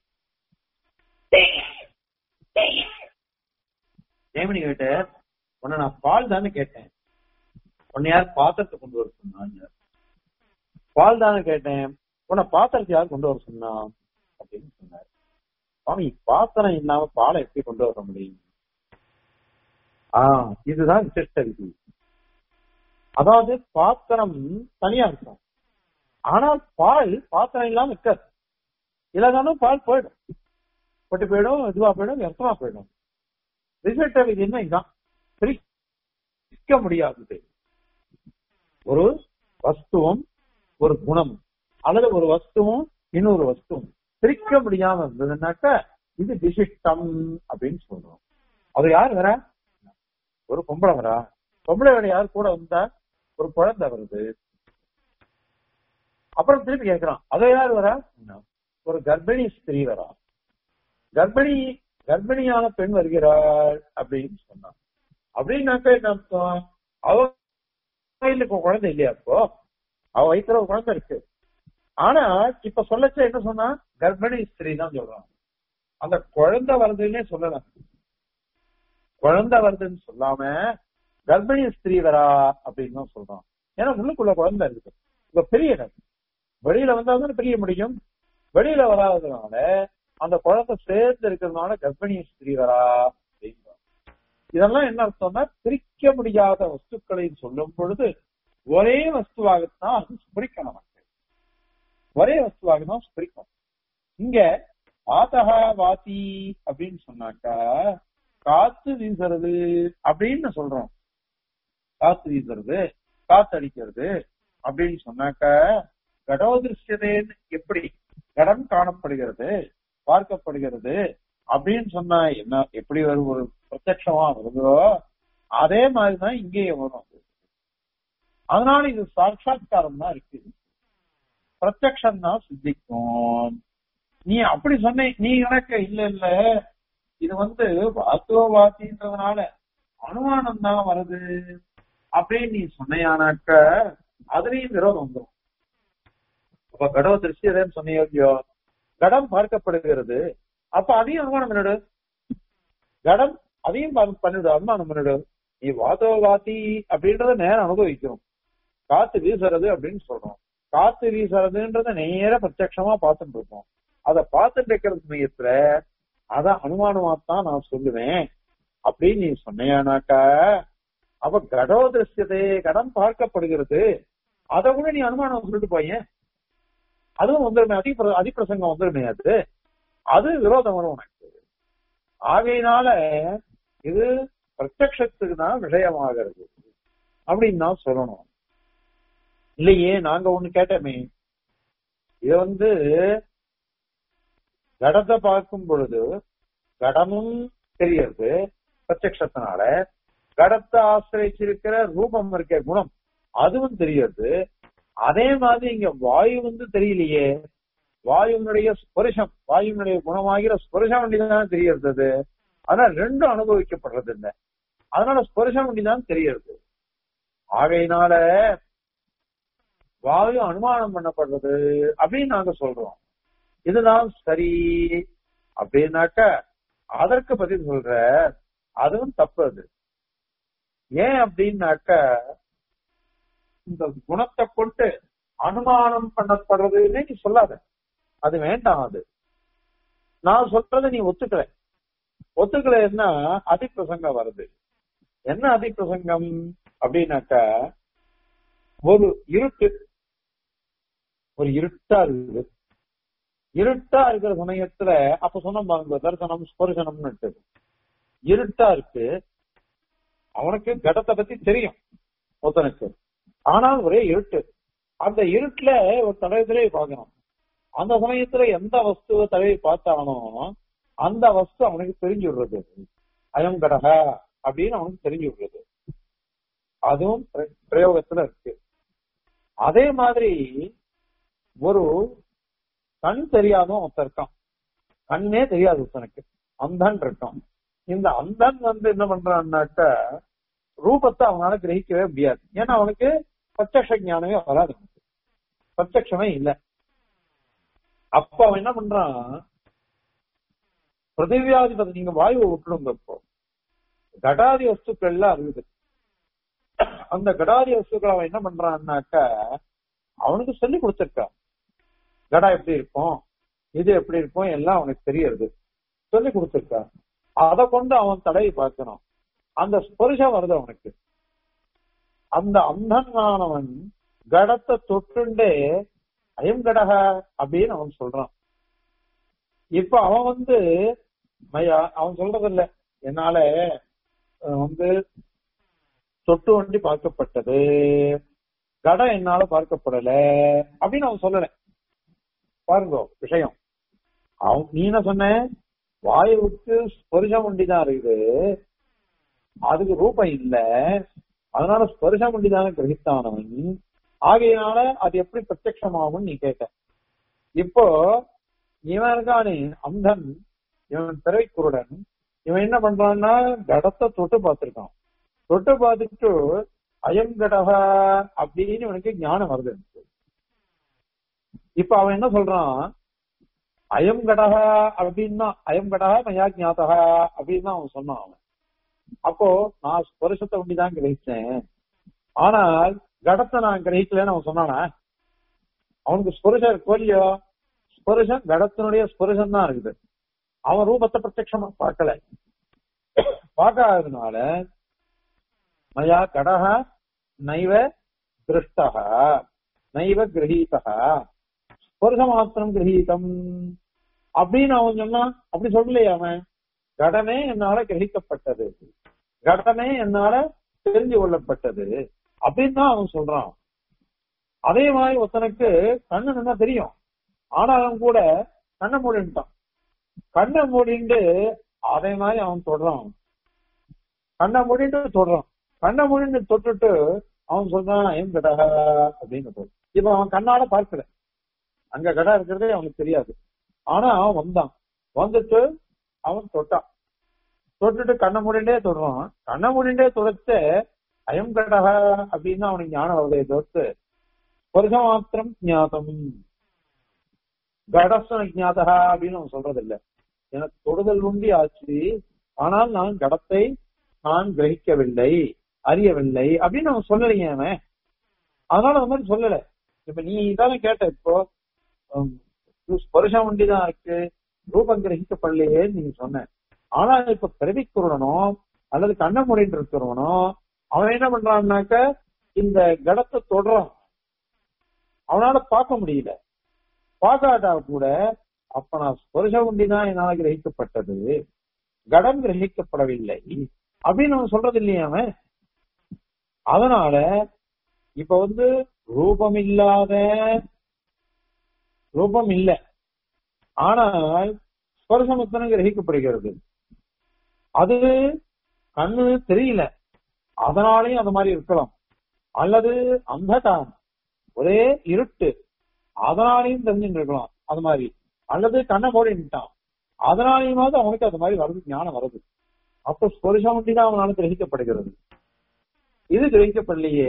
ஜெயமணி கேட்ட உன்னை நான் பால் தானே கேட்டேன் உன்னை யார் பாத்திரத்தை கொண்டு வர சொன்னாங்க பால் தானே கேட்டேன் உன்னை பாத்திரத்தை யார் கொண்டு வர சொன்னா அப்படின்னு சொன்னாரு சுவாமி பாத்திரம் இல்லாம பாலை எப்படி கொண்டு வர முடியும் ஆஹ் இதுதான் விசிஷ்ட விதி அதாவது பாத்திரம் தனியா இருக்கும் ஆனால் பால் பாத்திரம் இல்லாம இருக்காது இல்லதானும் பால் போயிடும் பட்டு போயிடும் இதுவா போயிடும் வியர்த்தமா போயிடும் விசிஷ்ட விதின்னா இதுதான் பிரிக்க முடியாதது ஒரு வஸ்துவும் ஒரு குணம் அல்லது ஒரு வஸ்துவும் இன்னொரு வஸ்துவும் பிரிக்க முடியாம இருந்ததுன்னாக்க இது விசிஷ்டம் அப்படின்னு சொல்றோம் அது யார் வரா ஒரு பொம்பளை வரா பொம்பளை வேற யார் கூட வந்தா ஒரு குழந்தை வருது அப்புறம் திருப்பி கேட்கிறான் அதை யார் வரா ஒரு கர்ப்பிணி ஸ்திரீ வரா கர்ப்பிணி கர்ப்பிணியான பெண் வருகிறாள் அப்படின்னு சொன்னான் அப்படின்னாக்க என்ன அர்த்தம் அவ கையில இப்ப குழந்தை இல்லையா அப்போ அவ வயித்துல ஒரு குழந்தை இருக்கு ஆனா இப்ப சொல்லச்ச என்ன சொன்னா கர்ப்பிணி ஸ்திரீ தான் சொல்றான் அந்த குழந்தை வருதுன்னே சொல்லலாம் குழந்தை வருதுன்னு சொல்லாம கர்ப்பிணி ஸ்திரீ வரா அப்படின்னு தான் சொல்றான் ஏன்னா உள்ளுக்குள்ள குழந்தை இருக்கு இப்ப பெரிய இடம் வெளியில வந்தா தானே பிரிய முடியும் வெளியில வராததுனால அந்த குழந்தை சேர்ந்து இருக்கிறதுனால கர்ப்பிணி ஸ்திரீ வரா அப்படிங்கிறோம் இதெல்லாம் என்ன அர்த்தம்னா பிரிக்க முடியாத வஸ்துக்களை சொல்லும் பொழுது ஒரே வஸ்துவாகத்தான் அது ஸ்புரிக்கும் நமக்கு ஒரே வஸ்துவாக தான் ஸ்புரிக்கும் இங்க ஆதகா வாதி அப்படின்னு சொன்னாக்கா காத்து வீசுறது அப்படின்னு சொல்றோம் காத்து வீசுறது காத்து அடிக்கிறது அப்படின்னு சொன்னாக்க கடோதிருஷ்யதேன்னு எப்படி கடம் காணப்படுகிறது பார்க்கப்படுகிறது அப்படின்னு சொன்னா என்ன எப்படி ஒரு ஒரு பிரத்யட்சமா வருதோ அதே மாதிரிதான் இங்கேயும் வரும் அது. அதனால இது சாட்சா்காரம் தான் இருக்கு பிரத்யக்ஷம் தான் சித்திக்கும் நீ அப்படி சொன்ன நீ எனக்கு இல்ல இல்ல இது வந்து வாத்துவவாதின்றதுனால அனுமானம் தான் வருது அப்படின்னு நீ சொன்னையானாக்க அதுலயும் விரோதம் வந்துடும் அப்ப கடவு திருஷ்யதேன்னு சொன்னியோ இல்லையோ கடம் பார்க்கப்படுகிறது அப்ப அதையும் அனுமானம் பண்ணிடு கடம் அதையும் பா- பண்ணிடு அனுமானம் பண்ணிடு நீ வாதோவாதி அப்படின்றத நேரம் அனுபவிக்கணும் காத்து வீசுறது அப்படின்னு சொல்றோம் காத்து வீசுறதுன்றத நேர பிரத்யட்சமா பார்த்துட்டு இருக்கோம் அதை பார்த்துட்டு இருக்கிற சமயத்துல அத அனுமானமா தான் நான் சொல்லுவேன் அப்படின்னு நீ சொன்னையானாக்கா அப்ப கடோ திருஷ்யதே கடம் பார்க்கப்படுகிறது அதை கூட நீ அனுமானம் சொல்லிட்டு போயேன் அதுவும் வந்துருமே அதி அதிப்பிரசங்கம் வந்துருமே அது அது விரோதம் வரும் உனக்கு ஆகையினால இது பிரத்யக்ஷத்துக்கு தான் விஷயமாகிறது அப்படின்னு தான் சொல்லணும் இல்லையே நாங்க ஒண்ணு கேட்டோமே இது வந்து கடத்தை பார்க்கும் பொழுது கடமும் தெரியறது பிரத்யக்ஷத்தினால கடத்தை ஆசிரியச்சிருக்கிற ரூபம் இருக்க குணம் அதுவும் தெரியறது அதே மாதிரி இங்க வாயு வந்து தெரியலையே வாயுனுடைய ஸ்பர்ஷம் வாயுனுடைய குணமாகிற ஸ்பர்ஷம் வண்டிதான் தெரியறது அது ஆனா ரெண்டும் அனுபவிக்கப்படுறது இல்லை அதனால ஸ்பர்ஷம் வண்டிதான் தெரியறது ஆகையினால வாயு அனுமானம் பண்ணப்படுறது அப்படின்னு நாங்க சொல்றோம் இதுதான் சரி அப்படின்னாக்க அதற்கு பதில் சொல்ற அதுவும் தப்பு அது ஏன் அப்படின்னாக்க இந்த குணத்தை கொண்டு அனுமானம் பண்ணப்படுறதுன்னு நீ சொல்லாத அது வேண்டாம் அது நான் சொல்றதை நீ ஒத்துக்கல ஒத்துக்கலைன்னா அதிப்பிரசங்கம் வருது என்ன அதிப்பிரசங்கம் அப்படின்னாக்க ஒரு இருட்டு ஒரு இருட்டா இருக்குது இருட்டா இருக்கிற சமயத்துல அப்ப சொன்ன பாருங்க தரிசனம் ஸ்பர்சனம்னு இருட்டா இருக்கு அவனுக்கு கடத்தை பத்தி தெரியும் ஒருத்தனுக்கு ஆனால் ஒரே இருட்டு அந்த இருட்டுல ஒரு தடயத்திலே பார்க்கணும் அந்த சமயத்துல எந்த வஸ்துவை தடவை பார்த்தானோ அந்த வஸ்து அவனுக்கு தெரிஞ்சு விடுறது அயம் கடக அப்படின்னு அவனுக்கு தெரிஞ்சு விடுறது அதுவும் பிர- பிரயோகத்துல இருக்கு அதே மாதிரி ஒரு கண் தெரியாதவன் ஒருத்தன் இருக்கான் கண்ணே தெரியாது ஒருத்தனுக்கு அந்தன் இருக்கான் இந்த அந்தன் வந்து என்ன பண்றான்னாக்க ரூபத்தை அவனால கிரகிக்கவே முடியாது ஏன்னா அவனுக்கு பிரத்யக்ஷ ஞானமே வராது அவனுக்கு பிரத்யக்ஷமே இல்லை அப்ப அவன் என்ன பண்றான் பிருத்திவியாதிபதி நீங்க வாயுவை விட்டுடுங்க இப்போ கடாதி வஸ்துக்கள் எல்லாம் இருக்குது அந்த கடாதி வஸ்துக்களை அவன் என்ன பண்றான்னாக்க அவனுக்கு சொல்லி கொடுத்திருக்கான் கடா எப்படி இருக்கும் இது எப்படி இருக்கும் எல்லாம் அவனுக்கு தெரியறது சொல்லி கொடுத்திருக்கான் அதை கொண்டு அவன் தடவி பார்க்கணும் அந்த ஸ்பர்ஷம் வருது அவனுக்கு அந்த அந்தனானவன் கடத்தை தொட்டுண்டே அயம் கடக அப்படின்னு அவன் சொல்றான் இப்ப அவன் வந்து மயா அவன் சொல்றது இல்ல என்னால அஹ், வந்து தொட்டு வண்டி பார்க்கப்பட்டது கடம் என்னால பார்க்கப்படல அப்படின்னு அவன் சொல்லல பாருங்க விஷயம் அவன் நீ என்ன சொன்ன வாயுவுக்கு ஸ்பர்ஷம் வண்டி தான் இருக்குது அதுக்கு ரூபம் இல்ல அதனால ஸ்பர்ஷம் வண்டி தானே கிரகித்தானவன் ஆகையினால அது எப்படி பிரத்யட்சமாகும் நீ கேட்ட இப்போ இவன் இருக்கானே அந்தன் இவன் பிறை குருடன் இவன் என்ன பண்றான்னா கடத்தை தொட்டு பார்த்திருக்கான் தொட்டு பார்த்துட்டு அயம் கடகா அப்படின்னு இவனுக்கு ஞானம் வருது எனக்கு. இப்ப அவன் என்ன சொல்றான் அயம் கடக அப்படின்னா அயம் கடக மயா ஞாதக அப்படின்னு தான் அவன் சொன்னான் அவன் அப்போ நான் ஸ்பருஷத்தை உண்டிதான் கிரகிச்சேன் ஆனால் கடத்தை நான் கிரகிக்கலன்னு அவன் சொன்னானா அவனுக்கு ஸ்புருஷம் கோலியோ ஸ்புருஷம் கடத்தினுடைய ஸ்புருஷம் தான் இருக்குது அவன் ரூபத்தை பிரத்யட்சமா பார்க்கல பார்க்காததுனால மயா கடக நைவ திருஷ்டக நைவ கிரகீதக ஸ்புருஷ மாத்திரம் கிரகீதம் அப்படின்னு அவன் சொன்னான் அப்படி சொல்லலையே அவன் கடமே என்னால கிரகிக்கப்பட்டது கடமே என்னால தெரிஞ்சு கொள்ளப்பட்டது அப்படின்னு தான் அவன் சொல்றான் அதே மாதிரி ஒருத்தனுக்கு கண்ணு நல்லா தெரியும் ஆனாலும் கூட கண்ணை மூடிட்டான் கண்ணை மூடிண்டு அதே மாதிரி அவன் தொடுறான் கண்ணை மூடிட்டு தொடுறான் கண்ணை மூடிட்டு தொட்டுட்டு அவன் சொல்றான் ஏன் கடா அப்படின்னு போய் இப்ப அவன் கண்ணால பார்க்கல அங்க கடை இருக்கிறதே அவனுக்கு தெரியாது ஆனா அவன் வந்தான் வந்துட்டு அவன் தொட்டான் தொட்டுட்டு கண்ணை மூடிண்டே தொடுறான் கண்ணை மூடிண்டே தொடச்சு அயம் கடக அப்படின்னு அவனுக்கு ஞானம் வருதை தோத்து ஸ்பர்ஷ மாத்திரம் ஞாதம் கடஸ்வன ஞாதகா அப்படின்னு அவன் சொல்றது இல்ல எனக்கு தொடுதல் உண்டி ஆச்சு ஆனால் நான் கடத்தை நான் கிரகிக்கவில்லை அறியவில்லை அப்படின்னு அவன் சொல்லலைங்க அவன் அதனால அந்த மாதிரி சொல்லல இப்ப நீ இதானே கேட்ட இப்போ ஸ்பர்ஷம் உண்டிதான் இருக்கு ரூபம் கிரகிக்கப்படலையே நீங்க சொன்ன ஆனா இப்ப பிறவி குருடனோ அல்லது கண்ண மூடிட்டு இருக்கிறவனோ அவன் என்ன பண்றான்னாக்க இந்த கடத்தை தொடறான் அவனால பார்க்க முடியல பார்க்காட்டா கூட அப்ப நான் ஸ்பர்ஷ உண்டிதான் என்னால் கிரகிக்கப்பட்டது கடம் கிரகிக்கப்படவில்லை அப்படின்னு அவன் சொல்றது இல்லையா அவன் அதனால இப்ப வந்து ரூபம் இல்லாத ரூபம் இல்லை ஆனால் ஸ்பர்சமத்தனம் கிரகிக்கப்படுகிறது அது கண்ணு தெரியல அதனாலையும் அது மாதிரி இருக்கலாம் அல்லது அந்தகாரம் ஒரே இருட்டு அதனாலையும் தெரிஞ்சுட்டு இருக்கலாம் அது மாதிரி அல்லது கண்ணை மூடிட்டான் அதனாலையுமாவது அவனுக்கு அது மாதிரி வருது ஞானம் வருது அப்ப ஸ்பர்ஷம் தான் அவனால கிரகிக்கப்படுகிறது இது கிரகிக்கப்படலையே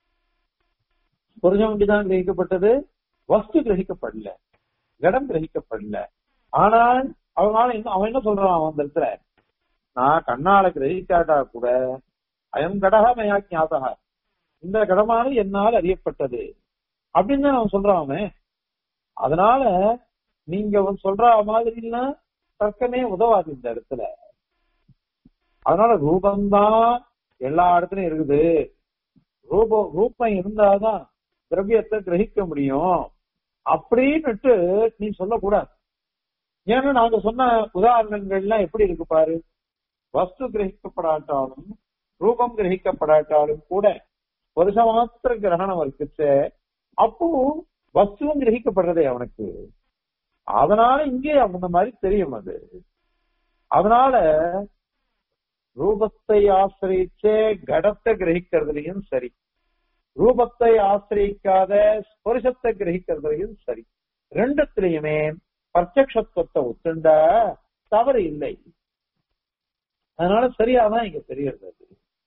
ஸ்பர்ஷம் தான் கிரகிக்கப்பட்டது வஸ்து கிரகிக்கப்படல இடம் கிரகிக்கப்படல ஆனால் அவனால என்ன அவன் என்ன சொல்றான் அவன் அந்த இடத்துல நான் கண்ணால கிரகிக்காட்டா கூட அயம் கடக மயா ஞாபக இந்த கடமானது என்னால் அறியப்பட்டது அப்படின்னு தான் அவன் சொல்றான் அவன் அதனால நீங்க சொல்ற மாதிரின்னா தர்க்கமே உதவாது இந்த இடத்துல அதனால ரூபம்தான் எல்லா இடத்துலயும் இருக்குது ரூபம் ரூபம் இருந்தாதான் திரவியத்தை கிரகிக்க முடியும் அப்படின்னுட்டு நீ சொல்லக்கூடாது ஏன்னா நாங்க சொன்ன உதாரணங்கள்லாம் எப்படி இருக்கு பாரு வஸ்து கிரகிக்கப்படாட்டாலும் ரூபம் கிரகிக்கப்படாட்டாலும் கூட வருஷ மாத்திர கிரகணம் இருக்குச்சு அப்போ வஸ்துவும் கிரகிக்கப்படுறதே அவனுக்கு அதனால இங்கே அந்த மாதிரி தெரியும் அது அதனால ரூபத்தை ஆசிரியிச்சே கடத்தை கிரகிக்கிறதுலயும் சரி ரூபத்தை ஆசிரியிக்காத ஸ்பர்சத்தை கிரகிக்கிறதுலயும் சரி ரெண்டுத்திலையுமே பிரத்யக்ஷத்துவத்தை ஒத்துண்டா தவறு இல்லை அதனால சரியாதான் இங்க தெரியறது அது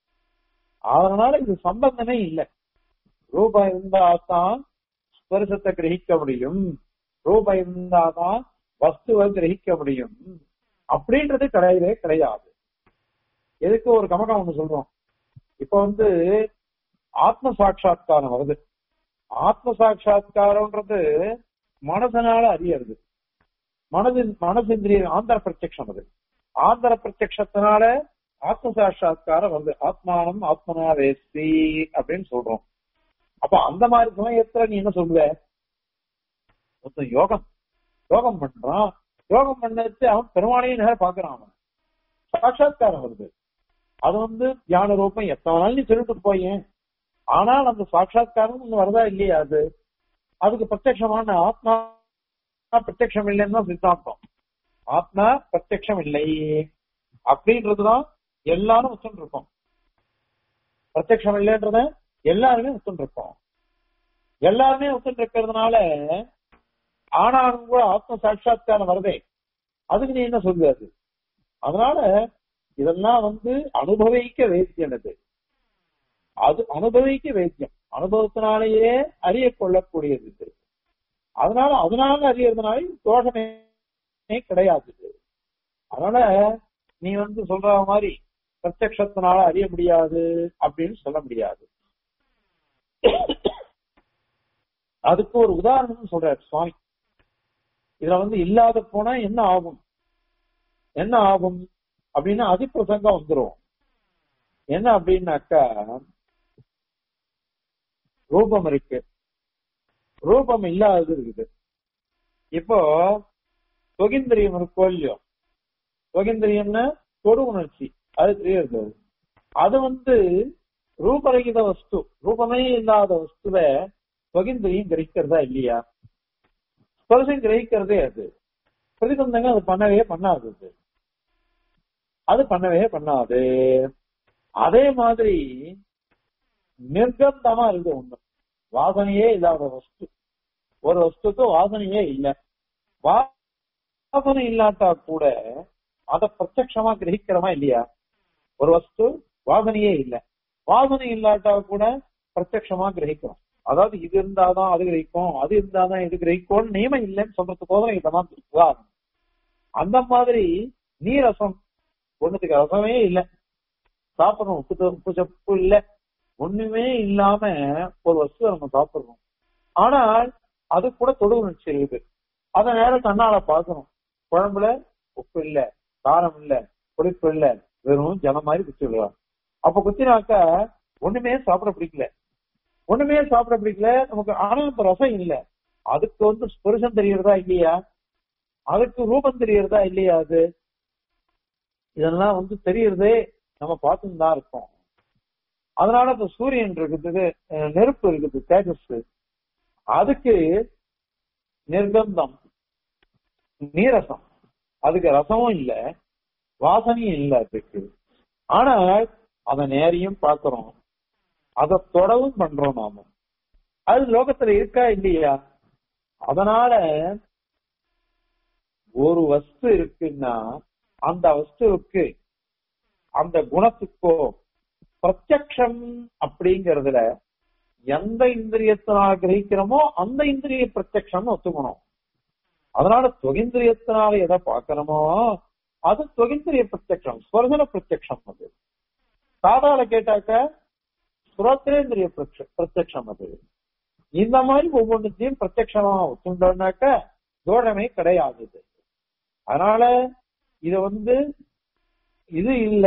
அதனால இது சம்பந்தமே இல்லை ரூபம் இருந்தாதான் ஸ்பர்சத்தை கிரகிக்க முடியும் ரூபம் இருந்தாதான் வஸ்துவை கிரகிக்க முடியும் அப்படின்றது கிடையவே கிடையாது எதுக்கு ஒரு கமகம் ஒண்ணு சொல்றோம் இப்ப வந்து ஆத்ம சாட்சா்காரம் வருது ஆத்ம சாட்சா்காரம்ன்றது மனசனால அறியறது மனதின் மனசிந்திரிய ஆந்திர பிரத்யக்ஷம் அது ஆந்திர பிரத்யக்ஷத்தினால ஆத்ம சாட்சா்காரம் வருது ஆத்மானம் ஆத்மனா வேஸ்தி அப்படின்னு சொல்றோம் அப்ப அந்த மாதிரி சமயத்துல நீ என்ன சொல்லுவ மொத்தம் யோகம் யோகம் பண்றான் யோகம் பண்ணச்சு அவன் பெருமானையும் நேரம் பாக்குறான் அவன் சாட்சா்காரம் வருது அது வந்து தியான ரூபம் எத்தனை நாள் நீ சொல்லிட்டு போயேன் ஆனால் அந்த சாட்சா்காரம் ஒண்ணு வருதா இல்லையா அது அதுக்கு பிரத்யமான ஆத்மா பிரத்யக்ஷம் இல்லைன்னு தான் சித்தாந்தம் ஆத்மா பிரத்யக்ஷம் இல்லை அப்படின்றதுதான் எல்லாரும் ஒத்துட்டு இருக்கோம் பிரத்யக்ஷம் இல்லைன்றத எல்லாருமே ஒத்துட்டு இருக்கோம் எல்லாருமே ஒத்துட்டு இருக்கிறதுனால ஆனாலும் கூட ஆத்ம சாட்சா்காரம் வருதே அதுக்கு நீ என்ன சொல்லுது அதனால இதெல்லாம் வந்து அனுபவிக்க வேத்தியம் அது அது அனுபவிக்க வேத்தியம் அனுபவத்தினாலேயே அறிய கொள்ளக்கூடியது இது அதனால அதனால அறியறதுனால தோஷமே கிடையாது அதனால நீ வந்து சொல்ற மாதிரி பிரத்யக்ஷத்தினால அறிய முடியாது அப்படின்னு சொல்ல முடியாது அதுக்கு ஒரு உதாரணம் சொல்றாரு சுவாமி இதுல வந்து இல்லாத போனா என்ன ஆகும் என்ன ஆகும் அப்படின்னா அதிப்பிரசங்கம் வந்துரும் என்ன அப்படின்னாக்கா ரூபம் இருக்கு ரூபம் இல்லாதது இருக்குது இப்போ தொகிந்திரியம் இருக்கோ இல்லையோ தொகிந்திரியம்னா தொடு உணர்ச்சி அது தெரியுது அது வந்து ரூபரகித வஸ்து ரூபமே இல்லாத வஸ்துவை தொகிந்திரியம் கிரகிக்கிறதா இல்லையா ஸ்பர்சம் கிரகிக்கிறதே அது பிரதிபந்தங்க அது பண்ணவே பண்ணாது அது. அது பண்ணவே பண்ணாது அதே மாதிரி நிர்கந்தமா இருக்கு ஒண்ணு வாசனையே இல்லாத வஸ்து ஒரு வஸ்துக்கு வாசனையே இல்லை வாசனை இல்லாட்டா கூட அத பிரத்யக்ஷமா கிரகிக்கிறோமா இல்லையா ஒரு வஸ்து வாசனையே இல்லை வாசனை இல்லாட்டா கூட பிரத்யக்ஷமா கிரகிக்கிறோம் அதாவது இது இருந்தாதான் அது கிரகிக்கும் அது இருந்தாதான் இது கிரகிக்கும் நியமம் இல்லைன்னு சொல்றது போதும் இதெல்லாம் உதாரணம் அந்த மாதிரி நீ ரசம் ஒண்ணுத்துக்கு ரசமே இல்லை சாப்பிடணும் உப்பு த- உப்பு சப்பு இல்ல ஒண்ணுமே இல்லாம ஒரு வஸ்துவை நம்ம சாப்பிடுறோம் ஆனால் அது கூட தொடு உணர்ச்சி இருக்குது அத நேரம் கண்ணால பார்க்கணும் குழம்புல உப்பு இல்ல காரம் இல்ல புளிப்பு இல்ல வெறும் ஜனம் மாதிரி குத்தி விடுவாங்க அப்ப குத்தினாக்கா ஒண்ணுமே சாப்பிட பிடிக்கல ஒண்ணுமே சாப்பிட பிடிக்கல நமக்கு ஆனா இப்ப ரசம் இல்ல அதுக்கு வந்து ஸ்புருஷம் தெரியறதா இல்லையா அதுக்கு ரூபம் தெரியறதா இல்லையா அது இதெல்லாம் வந்து தெரியறதே நம்ம பார்த்துன்னு தான் இருக்கோம் அதனால இப்ப சூரியன் இருக்குது அஹ் நெருப்பு இருக்குது தேஜஸ் அதுக்கு நிர்பந்தம் நீரசம் அதுக்கு ரசமும் இல்ல வாசனையும் இல்ல அதுக்கு ஆனால் அதை நேரையும் பார்க்கிறோம் அதை தொடவும் பண்றோம் நாம அது லோகத்துல இருக்கா இல்லையா அதனால ஒரு வஸ்து இருக்குன்னா அந்த வஸ்துவுக்கு அந்த குணத்துக்கோ பிரத்யக்ஷம் அப்படிங்கறதுல எந்த இந்திரியத்தினால் கிரகிக்கிறோமோ அந்த இந்திரிய பிரத்யக்ஷம் ஒத்துக்கணும் அதனால தொகிந்திரியத்தினால எதை பார்க்கணுமோ அது தொகிந்திரிய பிரத்யக்ஷம் ஸ்வர்தன பிரத்யக்ஷம் அது சாதால கேட்டாக்க சுரத்திரேந்திரிய பிரத்ய- பிரத்யக்ஷம் அது இந்த மாதிரி ஒவ்வொன்றுத்தையும் பிரத்யக்ஷமா ஒத்துண்டோம்னாக்க தோஷமே கிடையாது இது. அதனால இத வந்து இது இல்ல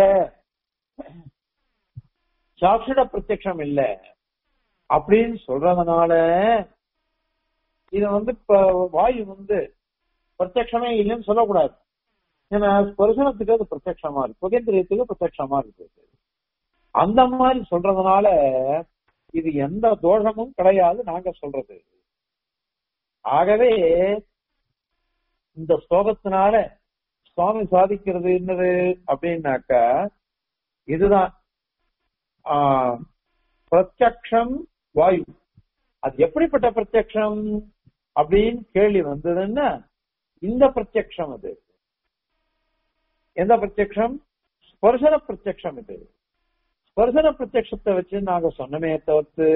சாட்சிட பிரத்யக்ஷம் இல்ல அப்படின்னு சொல்றதுனால இத வந்து இப்ப வாயு வந்து பிரத்யக்ஷமே இல்லைன்னு சொல்லக்கூடாது ஏன்னா ஸ்பர்சனத்துக்கு அது பிரத்யக்ஷமா இருக்கு புகேந்திரியத்துக்கு பிரத்யக்ஷமா இருக்கு அந்த மாதிரி சொல்றதுனால இது எந்த தோஷமும் கிடையாது நாங்க சொல்றது ஆகவே இந்த ஸ்லோகத்தினால சுவாமி சாதிக்கிறது என்னது அப்படின்னாக்கா இதுதான் ஆஹ், பிரத்யக்ஷம் வாயு அது எப்படிப்பட்ட பிரத்யக்ஷம் அப்படின்னு கேள்வி வந்ததுன்னா இந்த பிரத்யக்ஷம் அது எந்த பிரத்யக்ஷம் ஸ்பர்சன பிரத்யக்ஷம் இது ஸ்பர்சன பிரத்யக்ஷத்தை வச்சு நாங்க சொன்னமே தவிர்த்து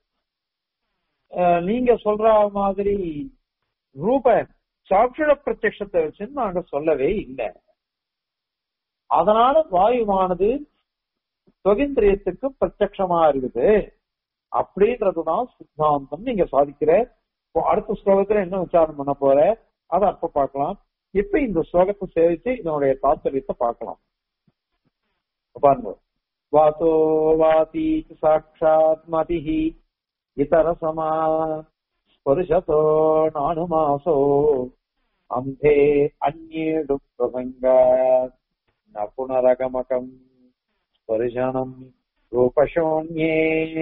அஹ், நீங்க சொல்ற மாதிரி ரூப சாட்சிட பிரத்யக்ஷத்தை வச்சு நாங்க சொல்லவே இல்லை அதனால வாயுவானது தொகிந்திரியத்துக்கு பிரத்யக்ஷமா இருக்குது அப்படின்றதுதான் சித்தாந்தம் நீங்க சாதிக்கிற இப்போ அடுத்த ஸ்லோகத்துல என்ன விசாரம் பண்ண போற அதை அப்ப பார்க்கலாம் இப்ப இந்த ஸ்லோகத்தை சேவிச்சு இதனுடைய தாத்பரியத்தை பார்க்கலாம் பாருங்க வாசோ வாதி சாட்சாத் மதிஹி இதர சமா ஸ்பர்ஷதோ நானுமாசோ அம்பே அந்நேடு பிரசங்க ந புனரகமகம் ஸ்பர்ஷனம் ரூபசோன்யே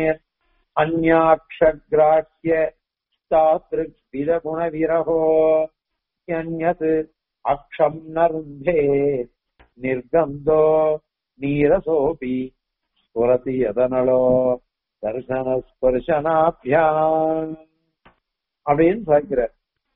अन्याक्षग्राह्य तादृग्विदगुणविरहो ह्यन्यत् अक्षम् न रुन्धे निर्गन्धो नीरसोऽपि स्फुरति यदनलो தர்சனஸ்பர்சனாபியாம் அப்படின்னு சாய்க்கிறார்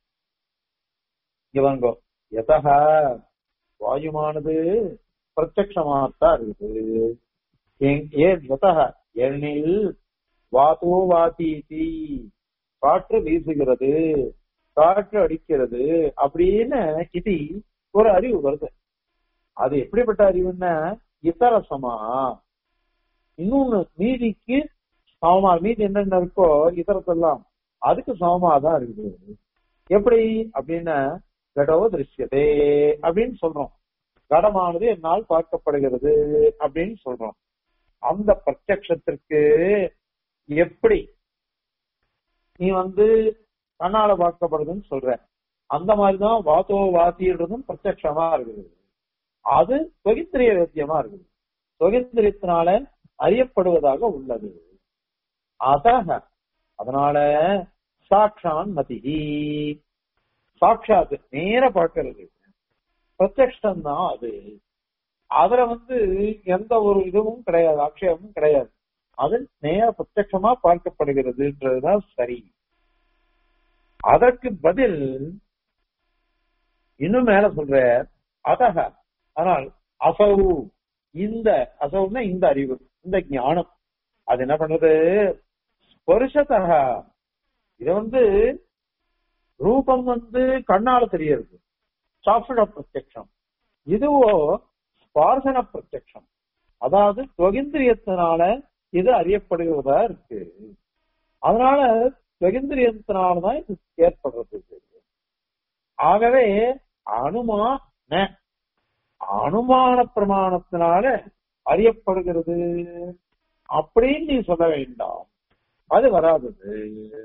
இவங்கோ எதா வாயுமானது பிரத்யக்ஷமாகத்தான் இருக்குது ஏன் ஏன் எதா ஏனெனில் வாதோ வாதீதி காற்று வீசுகிறது காற்று அடிக்கிறது அப்படின்னு இது ஒரு அறிவு வருது அது எப்படிப்பட்ட அறிவுன்னா இதரசமா இன்னொன்னு மீதிக்கு சமமா மீதி என்னென்ன இருக்கோ இதரத்தெல்லாம் அதுக்கு சமமா தான் இருக்குது எப்படி அப்படின்னா கடோ திருஷ்யதே அப்படின்னு சொல்றோம் கடமானது என்னால் பார்க்கப்படுகிறது அப்படின்னு சொல்றோம் அந்த பிரத்யக்ஷத்திற்கு எப்படி நீ வந்து கண்ணால பார்க்கப்படுதுன்னு சொல்ற அந்த மாதிரிதான் வாத்தோ வாத்தின்றதும் பிரத்யக்ஷமா இருக்குது அது தொகித்திரிய வேத்தியமா இருக்குது தொகித்திரியத்தினால அறியப்படுவதாக உள்ளது அதாக அதனால சாட்சான் மதிஹி சாட்சாத் நேர பார்க்கிறது பிரத்யக்ஷம் தான் அது அதுல வந்து எந்த ஒரு இதுவும் கிடையாது ஆட்சேபமும் கிடையாது அது நேர பிரத்யட்சமா பார்க்கப்படுகிறதுன்றதுதான் சரி அதற்கு பதில் இன்னும் மேல சொல்ற அதக ஆனால் அசவு இந்த அசவுன்னா இந்த அறிவு இந்த ஞானம் அது என்ன பண்றது ஸ்பர்ஷத்தக இது வந்து ரூபம் வந்து கண்ணால தெரியறது சாஃப்ட பிரத்யக்ஷம் இதுவோ ஸ்பார்சன பிரத்யக்ஷம் அதாவது தொகிந்திரியத்தினால இது அறியப்படுகிறதா இருக்கு அதனால தொகிந்திரியத்தினாலதான் இது ஏற்படுறது ஆகவே அனுமான அனுமான பிரமாணத்தினால அறியப்படுகிறது அப்படின்னு நீ சொல்ல வேண்டாம் அது வராதது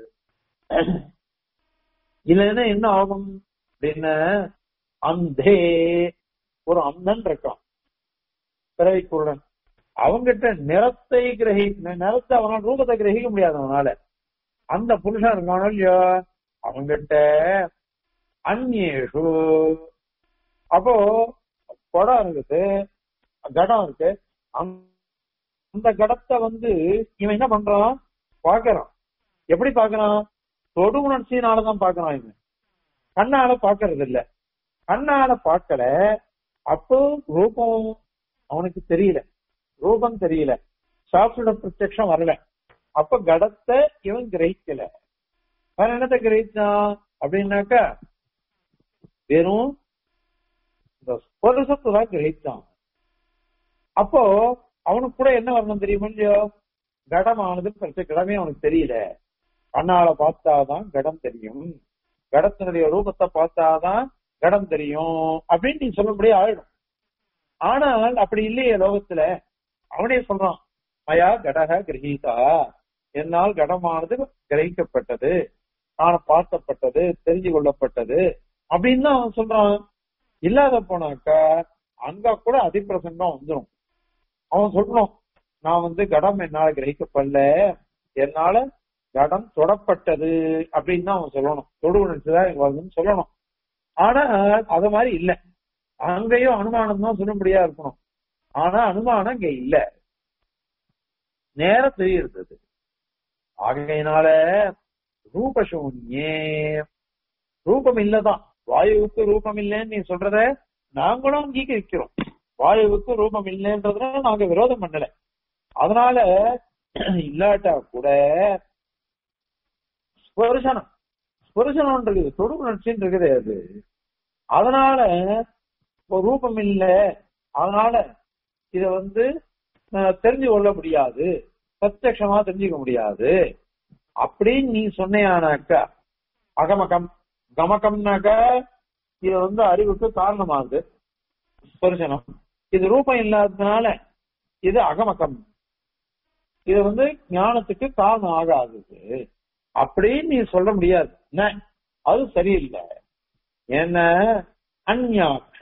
இல்லைன்னா என்ன ஆகும் அப்படின்னு அந்தே ஒரு அந்தன் இருக்கான் பிறவி குருடன் அவங்கிட்ட நிறத்தை கிரகி நிறத்தை அவனால ரூபத்தை கிரகிக்க முடியாது அவனால அந்த புருஷன் இருக்கானோ இல்லையோ அவங்கிட்ட அந்நேஷு அப்போ குடம் இருக்குது கடம் இருக்கு அந்த கடத்தை வந்து இவன் என்ன பண்றான் பாக்குறான் எப்படி பாக்குறான் தொடு உணர்ச்சியினாலதான் பாக்குறான் இவன் கண்ணால பாக்குறது இல்ல கண்ணால பார்க்கல அப்போ ரூபம் அவனுக்கு தெரியல ரூபம் தெரியல சாப்பிட பிரத்யக்ஷம் வரல அப்ப கடத்தை இவன் கிரகிக்கல வேற என்னத்தை கிரகிச்சான் அப்படின்னாக்கா வெறும் இந்த ஸ்பர்சத்தை தான் கிரகிச்சான் அப்போ அவனுக்கு கூட என்ன வரணும் தெரியுமா இல்லையோ கடமானது பிரச்சனை கடமே அவனுக்கு தெரியல கண்ணால பார்த்தாதான் கடம் தெரியும் கடத்தினுடைய ரூபத்தை பார்த்தாதான் கடம் தெரியும் அப்படின்னு நீ சொல்லபடியே ஆயிடும் ஆனால் அப்படி இல்லையே லோகத்துல அவனே சொல்றான் மயா கடக கிரகீதா என்னால் கடமானது கிரகிக்கப்பட்டது நான் பார்த்தப்பட்டது தெரிஞ்சு கொள்ளப்பட்டது அப்படின்னு தான் அவன் சொல்றான் இல்லாத போனாக்கா அங்க கூட அதிப்பிரசங்கம் வந்துடும் அவன் சொல்றான் நான் வந்து கடம் என்னால கிரகிக்கப்படல என்னால கடம் தொடப்பட்டது அப்படின்னு தான் அவன் சொல்லணும் தொடு உணர்ச்சிதான் எனக்கு வருதுன்னு சொல்லணும் ஆனா அது மாதிரி இல்ல அங்கேயும் அனுமானம் தான் சொல்லும்படியா இருக்கணும் ஆனா அனுமானம் இங்க இல்ல நேர தெரியுது ஆகையினால ரூபசூன்யே ரூபம் இல்லதான் வாயுவுக்கு ரூபம் இல்லைன்னு நீ சொல்றத நாங்களும் அங்கீகரிக்கிறோம் வாயுவுக்கு ரூபம் இல்லைன்றதுல நாங்க விரோதம் பண்ணல அதனால இல்லாட்டா கூட ஸ்பர்சனம் ஸ்பர்சனம் இருக்குது தொடு உணர்ச்சின்னு இருக்குது அது அதனால ரூபம் இல்ல அதனால இத வந்து தெரிஞ்சு கொள்ள முடியாது பிரத்யமா தெரிஞ்சுக்க முடியாது அப்படின்னு நீ சொன்னையானாக்கா அகமகம் கமகம்னாக்கா இது வந்து அறிவுக்கு காரணமாகுது ஸ்பர்சனம் இது ரூபம் இல்லாததுனால இது அகமகம் இது வந்து ஞானத்துக்கு காரணம் ஆகாது அப்படின்னு நீ சொல்ல முடியாது என்ன அது சரியில்லை என்ன அந்யாட்ச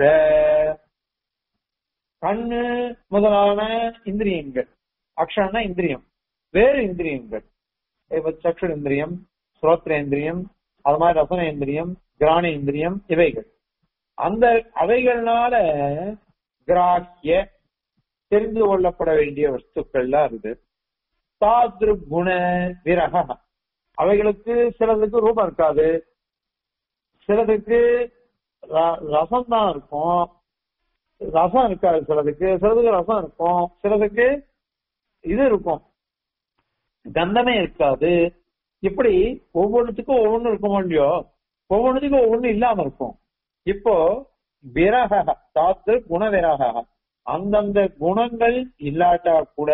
கண்ணு முதலான இந்திரியங்கள் அக்ஷரம்னா இந்திரியம் வேறு இந்திரியங்கள் இப்ப சக்ஷு இந்திரியம் ஸ்ரோத்ரேந்திரியம் அது மாதிரி ரசனேந்திரியம் கிராண இந்திரியம் இவைகள் அந்த அவைகள்னால கிராக்கிய தெரிந்து கொள்ளப்பட வேண்டிய வஸ்துக்கள்லாம் இருக்குது தாத்ரு குண விரக அவைகளுக்கு சிலதுக்கு ரூபம் இருக்காது சிலதுக்கு ரசம் தான் இருக்கும் ரசம் இருக்காது சிலதுக்கு சிலதுக்கு ரசம் இருக்கும் சிலதுக்கு இது இருக்கும் கந்தமே இருக்காது இப்படி ஒவ்வொன்றுத்துக்கும் ஒவ்வொன்று இருக்குமோ இல்லையோ ஒவ்வொன்றுக்கும் ஒவ்வொன்னு இல்லாம இருக்கும் இப்போ விரக தாத்து குணவிரக அந்தந்த குணங்கள் இல்லாட்டா கூட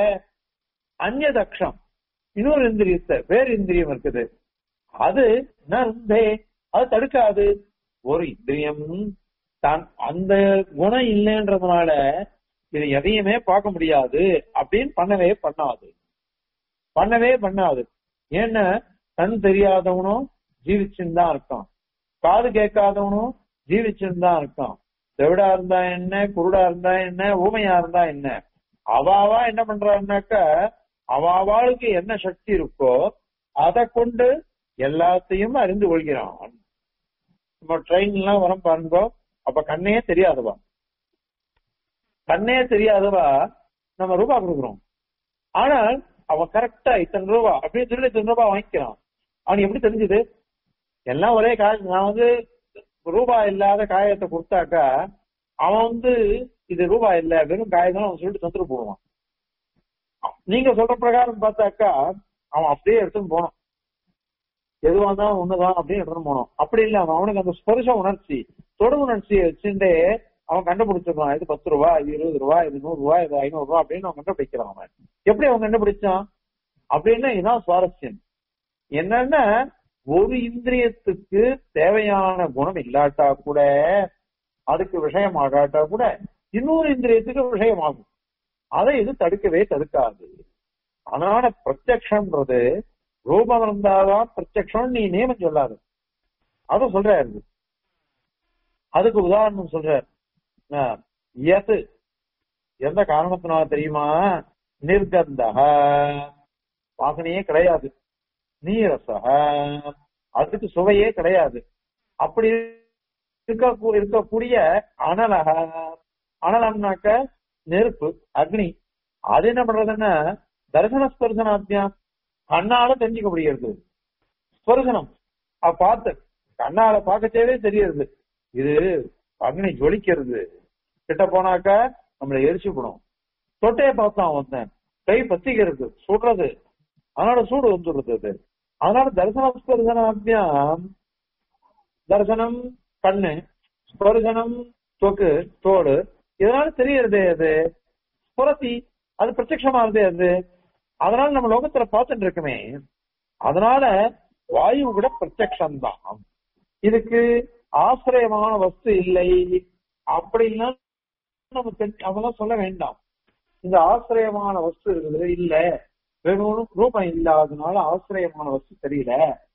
அந்நதக்ஷம் இன்னொரு இந்திரியத்தை வேறு இந்திரியம் இருக்குது அது நந்தே அது தடுக்காது ஒரு இந்திரியம் தான் அந்த குணம் இல்லைன்றதுனால இது எதையுமே பார்க்க முடியாது அப்படின்னு பண்ணவே பண்ணாது பண்ணவே பண்ணாது ஏன்னா கண் தெரியாதவனும் ஜீவிச்சுன்னு தான் இருக்கான் காது கேட்காதவனும் ஜீவிச்சுன்னு தான் இருக்கான் செவிடா இருந்தா என்ன குருடா இருந்தா என்ன ஊமையா இருந்தா என்ன அவாவா என்ன பண்றான்னாக்கா அவாவாளுக்கு என்ன சக்தி இருக்கோ அதை கொண்டு எல்லாத்தையும் அறிந்து கொள்கிறான் நம்ம ட்ரெயின் எல்லாம் வரோம் பாருங்க அப்ப கண்ணே தெரியாதவா கண்ணே தெரியாதவா நம்ம ரூபா கொடுக்குறோம் ஆனால் அவன் கரெக்டா இத்தனை ரூபா அப்படியே சொல்லி இத்தனை ரூபா வாங்கிக்கிறான் அவனுக்கு எப்படி தெரிஞ்சது எல்லாம் ஒரே காய் நான் வந்து ரூபாய் இல்லாத காயத்தை கொடுத்தாக்கா அவன் வந்து இது ரூபாய் இல்ல வெறும் காயம் அவன் சொல்லிட்டு தந்துட்டு போடுவான் நீங்க சொல்ற பிரகாரம் பார்த்தாக்கா அவன் அப்படியே எடுத்துன்னு போனான் எதுவா இருந்தாலும் ஒண்ணுதான் அப்படின்னு எடுத்துன்னு போனோம் அப்படி இல்ல அவன் அவனுக்கு அந்த ஸ்பர்ஷ உணர்ச்சி தொடு உணர்ச்சியை வச்சுட்டே அவன் கண்டுபிடிச்சிருக்கான் இது பத்து ரூபா இது இருபது ரூபா இது நூறு ரூபாய் இது ஐநூறு ரூபா அப்படின்னு அவன் கண்டுபிடிக்கிறான் அவன் எப்படி அவன் கண்டுபிடிச்சான் அப்படின்னா இதுதான் சுவாரஸ்யம் என்னன்னா ஒரு இந்திரியத்துக்கு தேவையான குணம் இல்லாட்டா கூட அதுக்கு விஷயமாகாட்டா கூட இன்னொரு இந்திரியத்துக்கு விஷயமாகும் அதை இது தடுக்கவே தடுக்காது அதனால பிரத்யக்ஷன்றது ரூபம் இருந்தாதான் பிரத்யக்ஷம் நீ நியமம் சொல்லாது அத சொல்றாரு அதுக்கு உதாரணம் சொல்றார் எது எந்த காரணத்தினால தெரியுமா நிர்கந்தக வாசனையே கிடையாது நீரசக அதுக்கு சுவையே கிடையாது அப்படி இருக்க இருக்கக்கூடிய அனலக அனலம்னாக்க நெருப்பு அக்னி அது என்ன பண்றதுன்னா தரிசன ஸ்பர்சனாத்தியம் கண்ணால தெரிஞ்சுக்க முடிகிறது ஸ்பர்சனம் அவ பார்த்து கண்ணால பார்க்கச்சேவே தெரியுது இது அக்னி ஜொலிக்கிறது கிட்ட போனாக்கா நம்மளை எரிச்சு போடும் தொட்டையை பார்த்தான் வந்தேன் கை பத்திக்கிறது சுடுறது அதனால சூடு வந்துடுறது அது அதனால தரிசன ஸ்பர்சனாத்தியம் தரிசனம் கண்ணு ஸ்பர்சனம் தொக்கு தோடு இதனால தெரியறதே அது புரத்தி அது பிரத்யமானதே அது அதனால நம்ம லோகத்துல பார்த்துட்டு இருக்குமே அதனால வாயு கூட பிரத்யக்ஷம்தான் இதுக்கு ஆசிரியமான வஸ்து இல்லை அப்படின்னா நம்ம அதெல்லாம் சொல்ல வேண்டாம் இந்த ஆசிரியமான வஸ்து இருக்குது இல்ல வெறும் ரூபம் இல்லாததுனால ஆசிரியமான வஸ்து தெரியல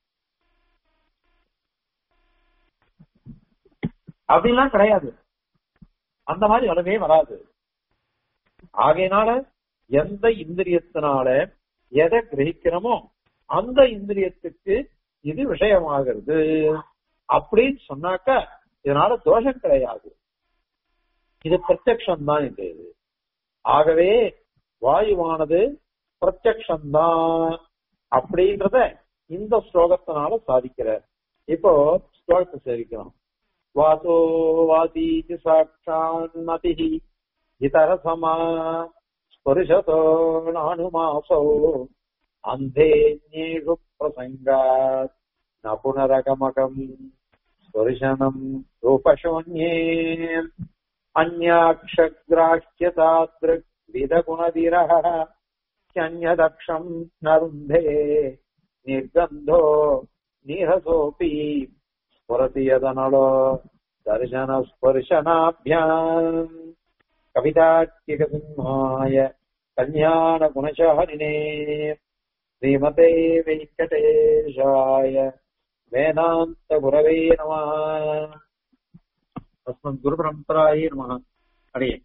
அப்படின்லாம் கிடையாது அந்த மாதிரி வரவே வராது ஆகையினால எந்த இந்திரியத்தினால எதை கிரகிக்கிறோமோ அந்த இந்திரியத்துக்கு இது விஷயமாகிறது அப்படின்னு சொன்னாக்க இதனால தோஷம் கிடையாது இது பிரத்யக்ஷம் தான் இது ஆகவே வாயுவானது பிரத்யக்ஷம்தான் அப்படின்றத இந்த ஸ்லோகத்தினால சாதிக்கிறார் இப்போ ஸ்லோகத்தை சேவிக்கிறோம் வாசோ வாதீதி சாட்சான்மதி இதரசமா ஸ்பருஷதோ நானுமாசோ அந்தேன்யேஷு பிரசங்காத் ந புனரகமகம் ஸ்பருஷனம் ரூபசூன்யே अन्याक्षग्राह्यतादृक् विदगुणविरः ह्यन्यदक्षम् न रुन्धे निर्गन्धो निरसोऽपि स्फुरति यदनलो दर्शनस्पर्शनाभ्याम् कवितात्यकसिंहाय कल्याणगुणशालिने श्रीमते वेङ्कटेशाय वेदान्तगुरवे नमः अस्मद्गुरुपरम्परायै नमः हरे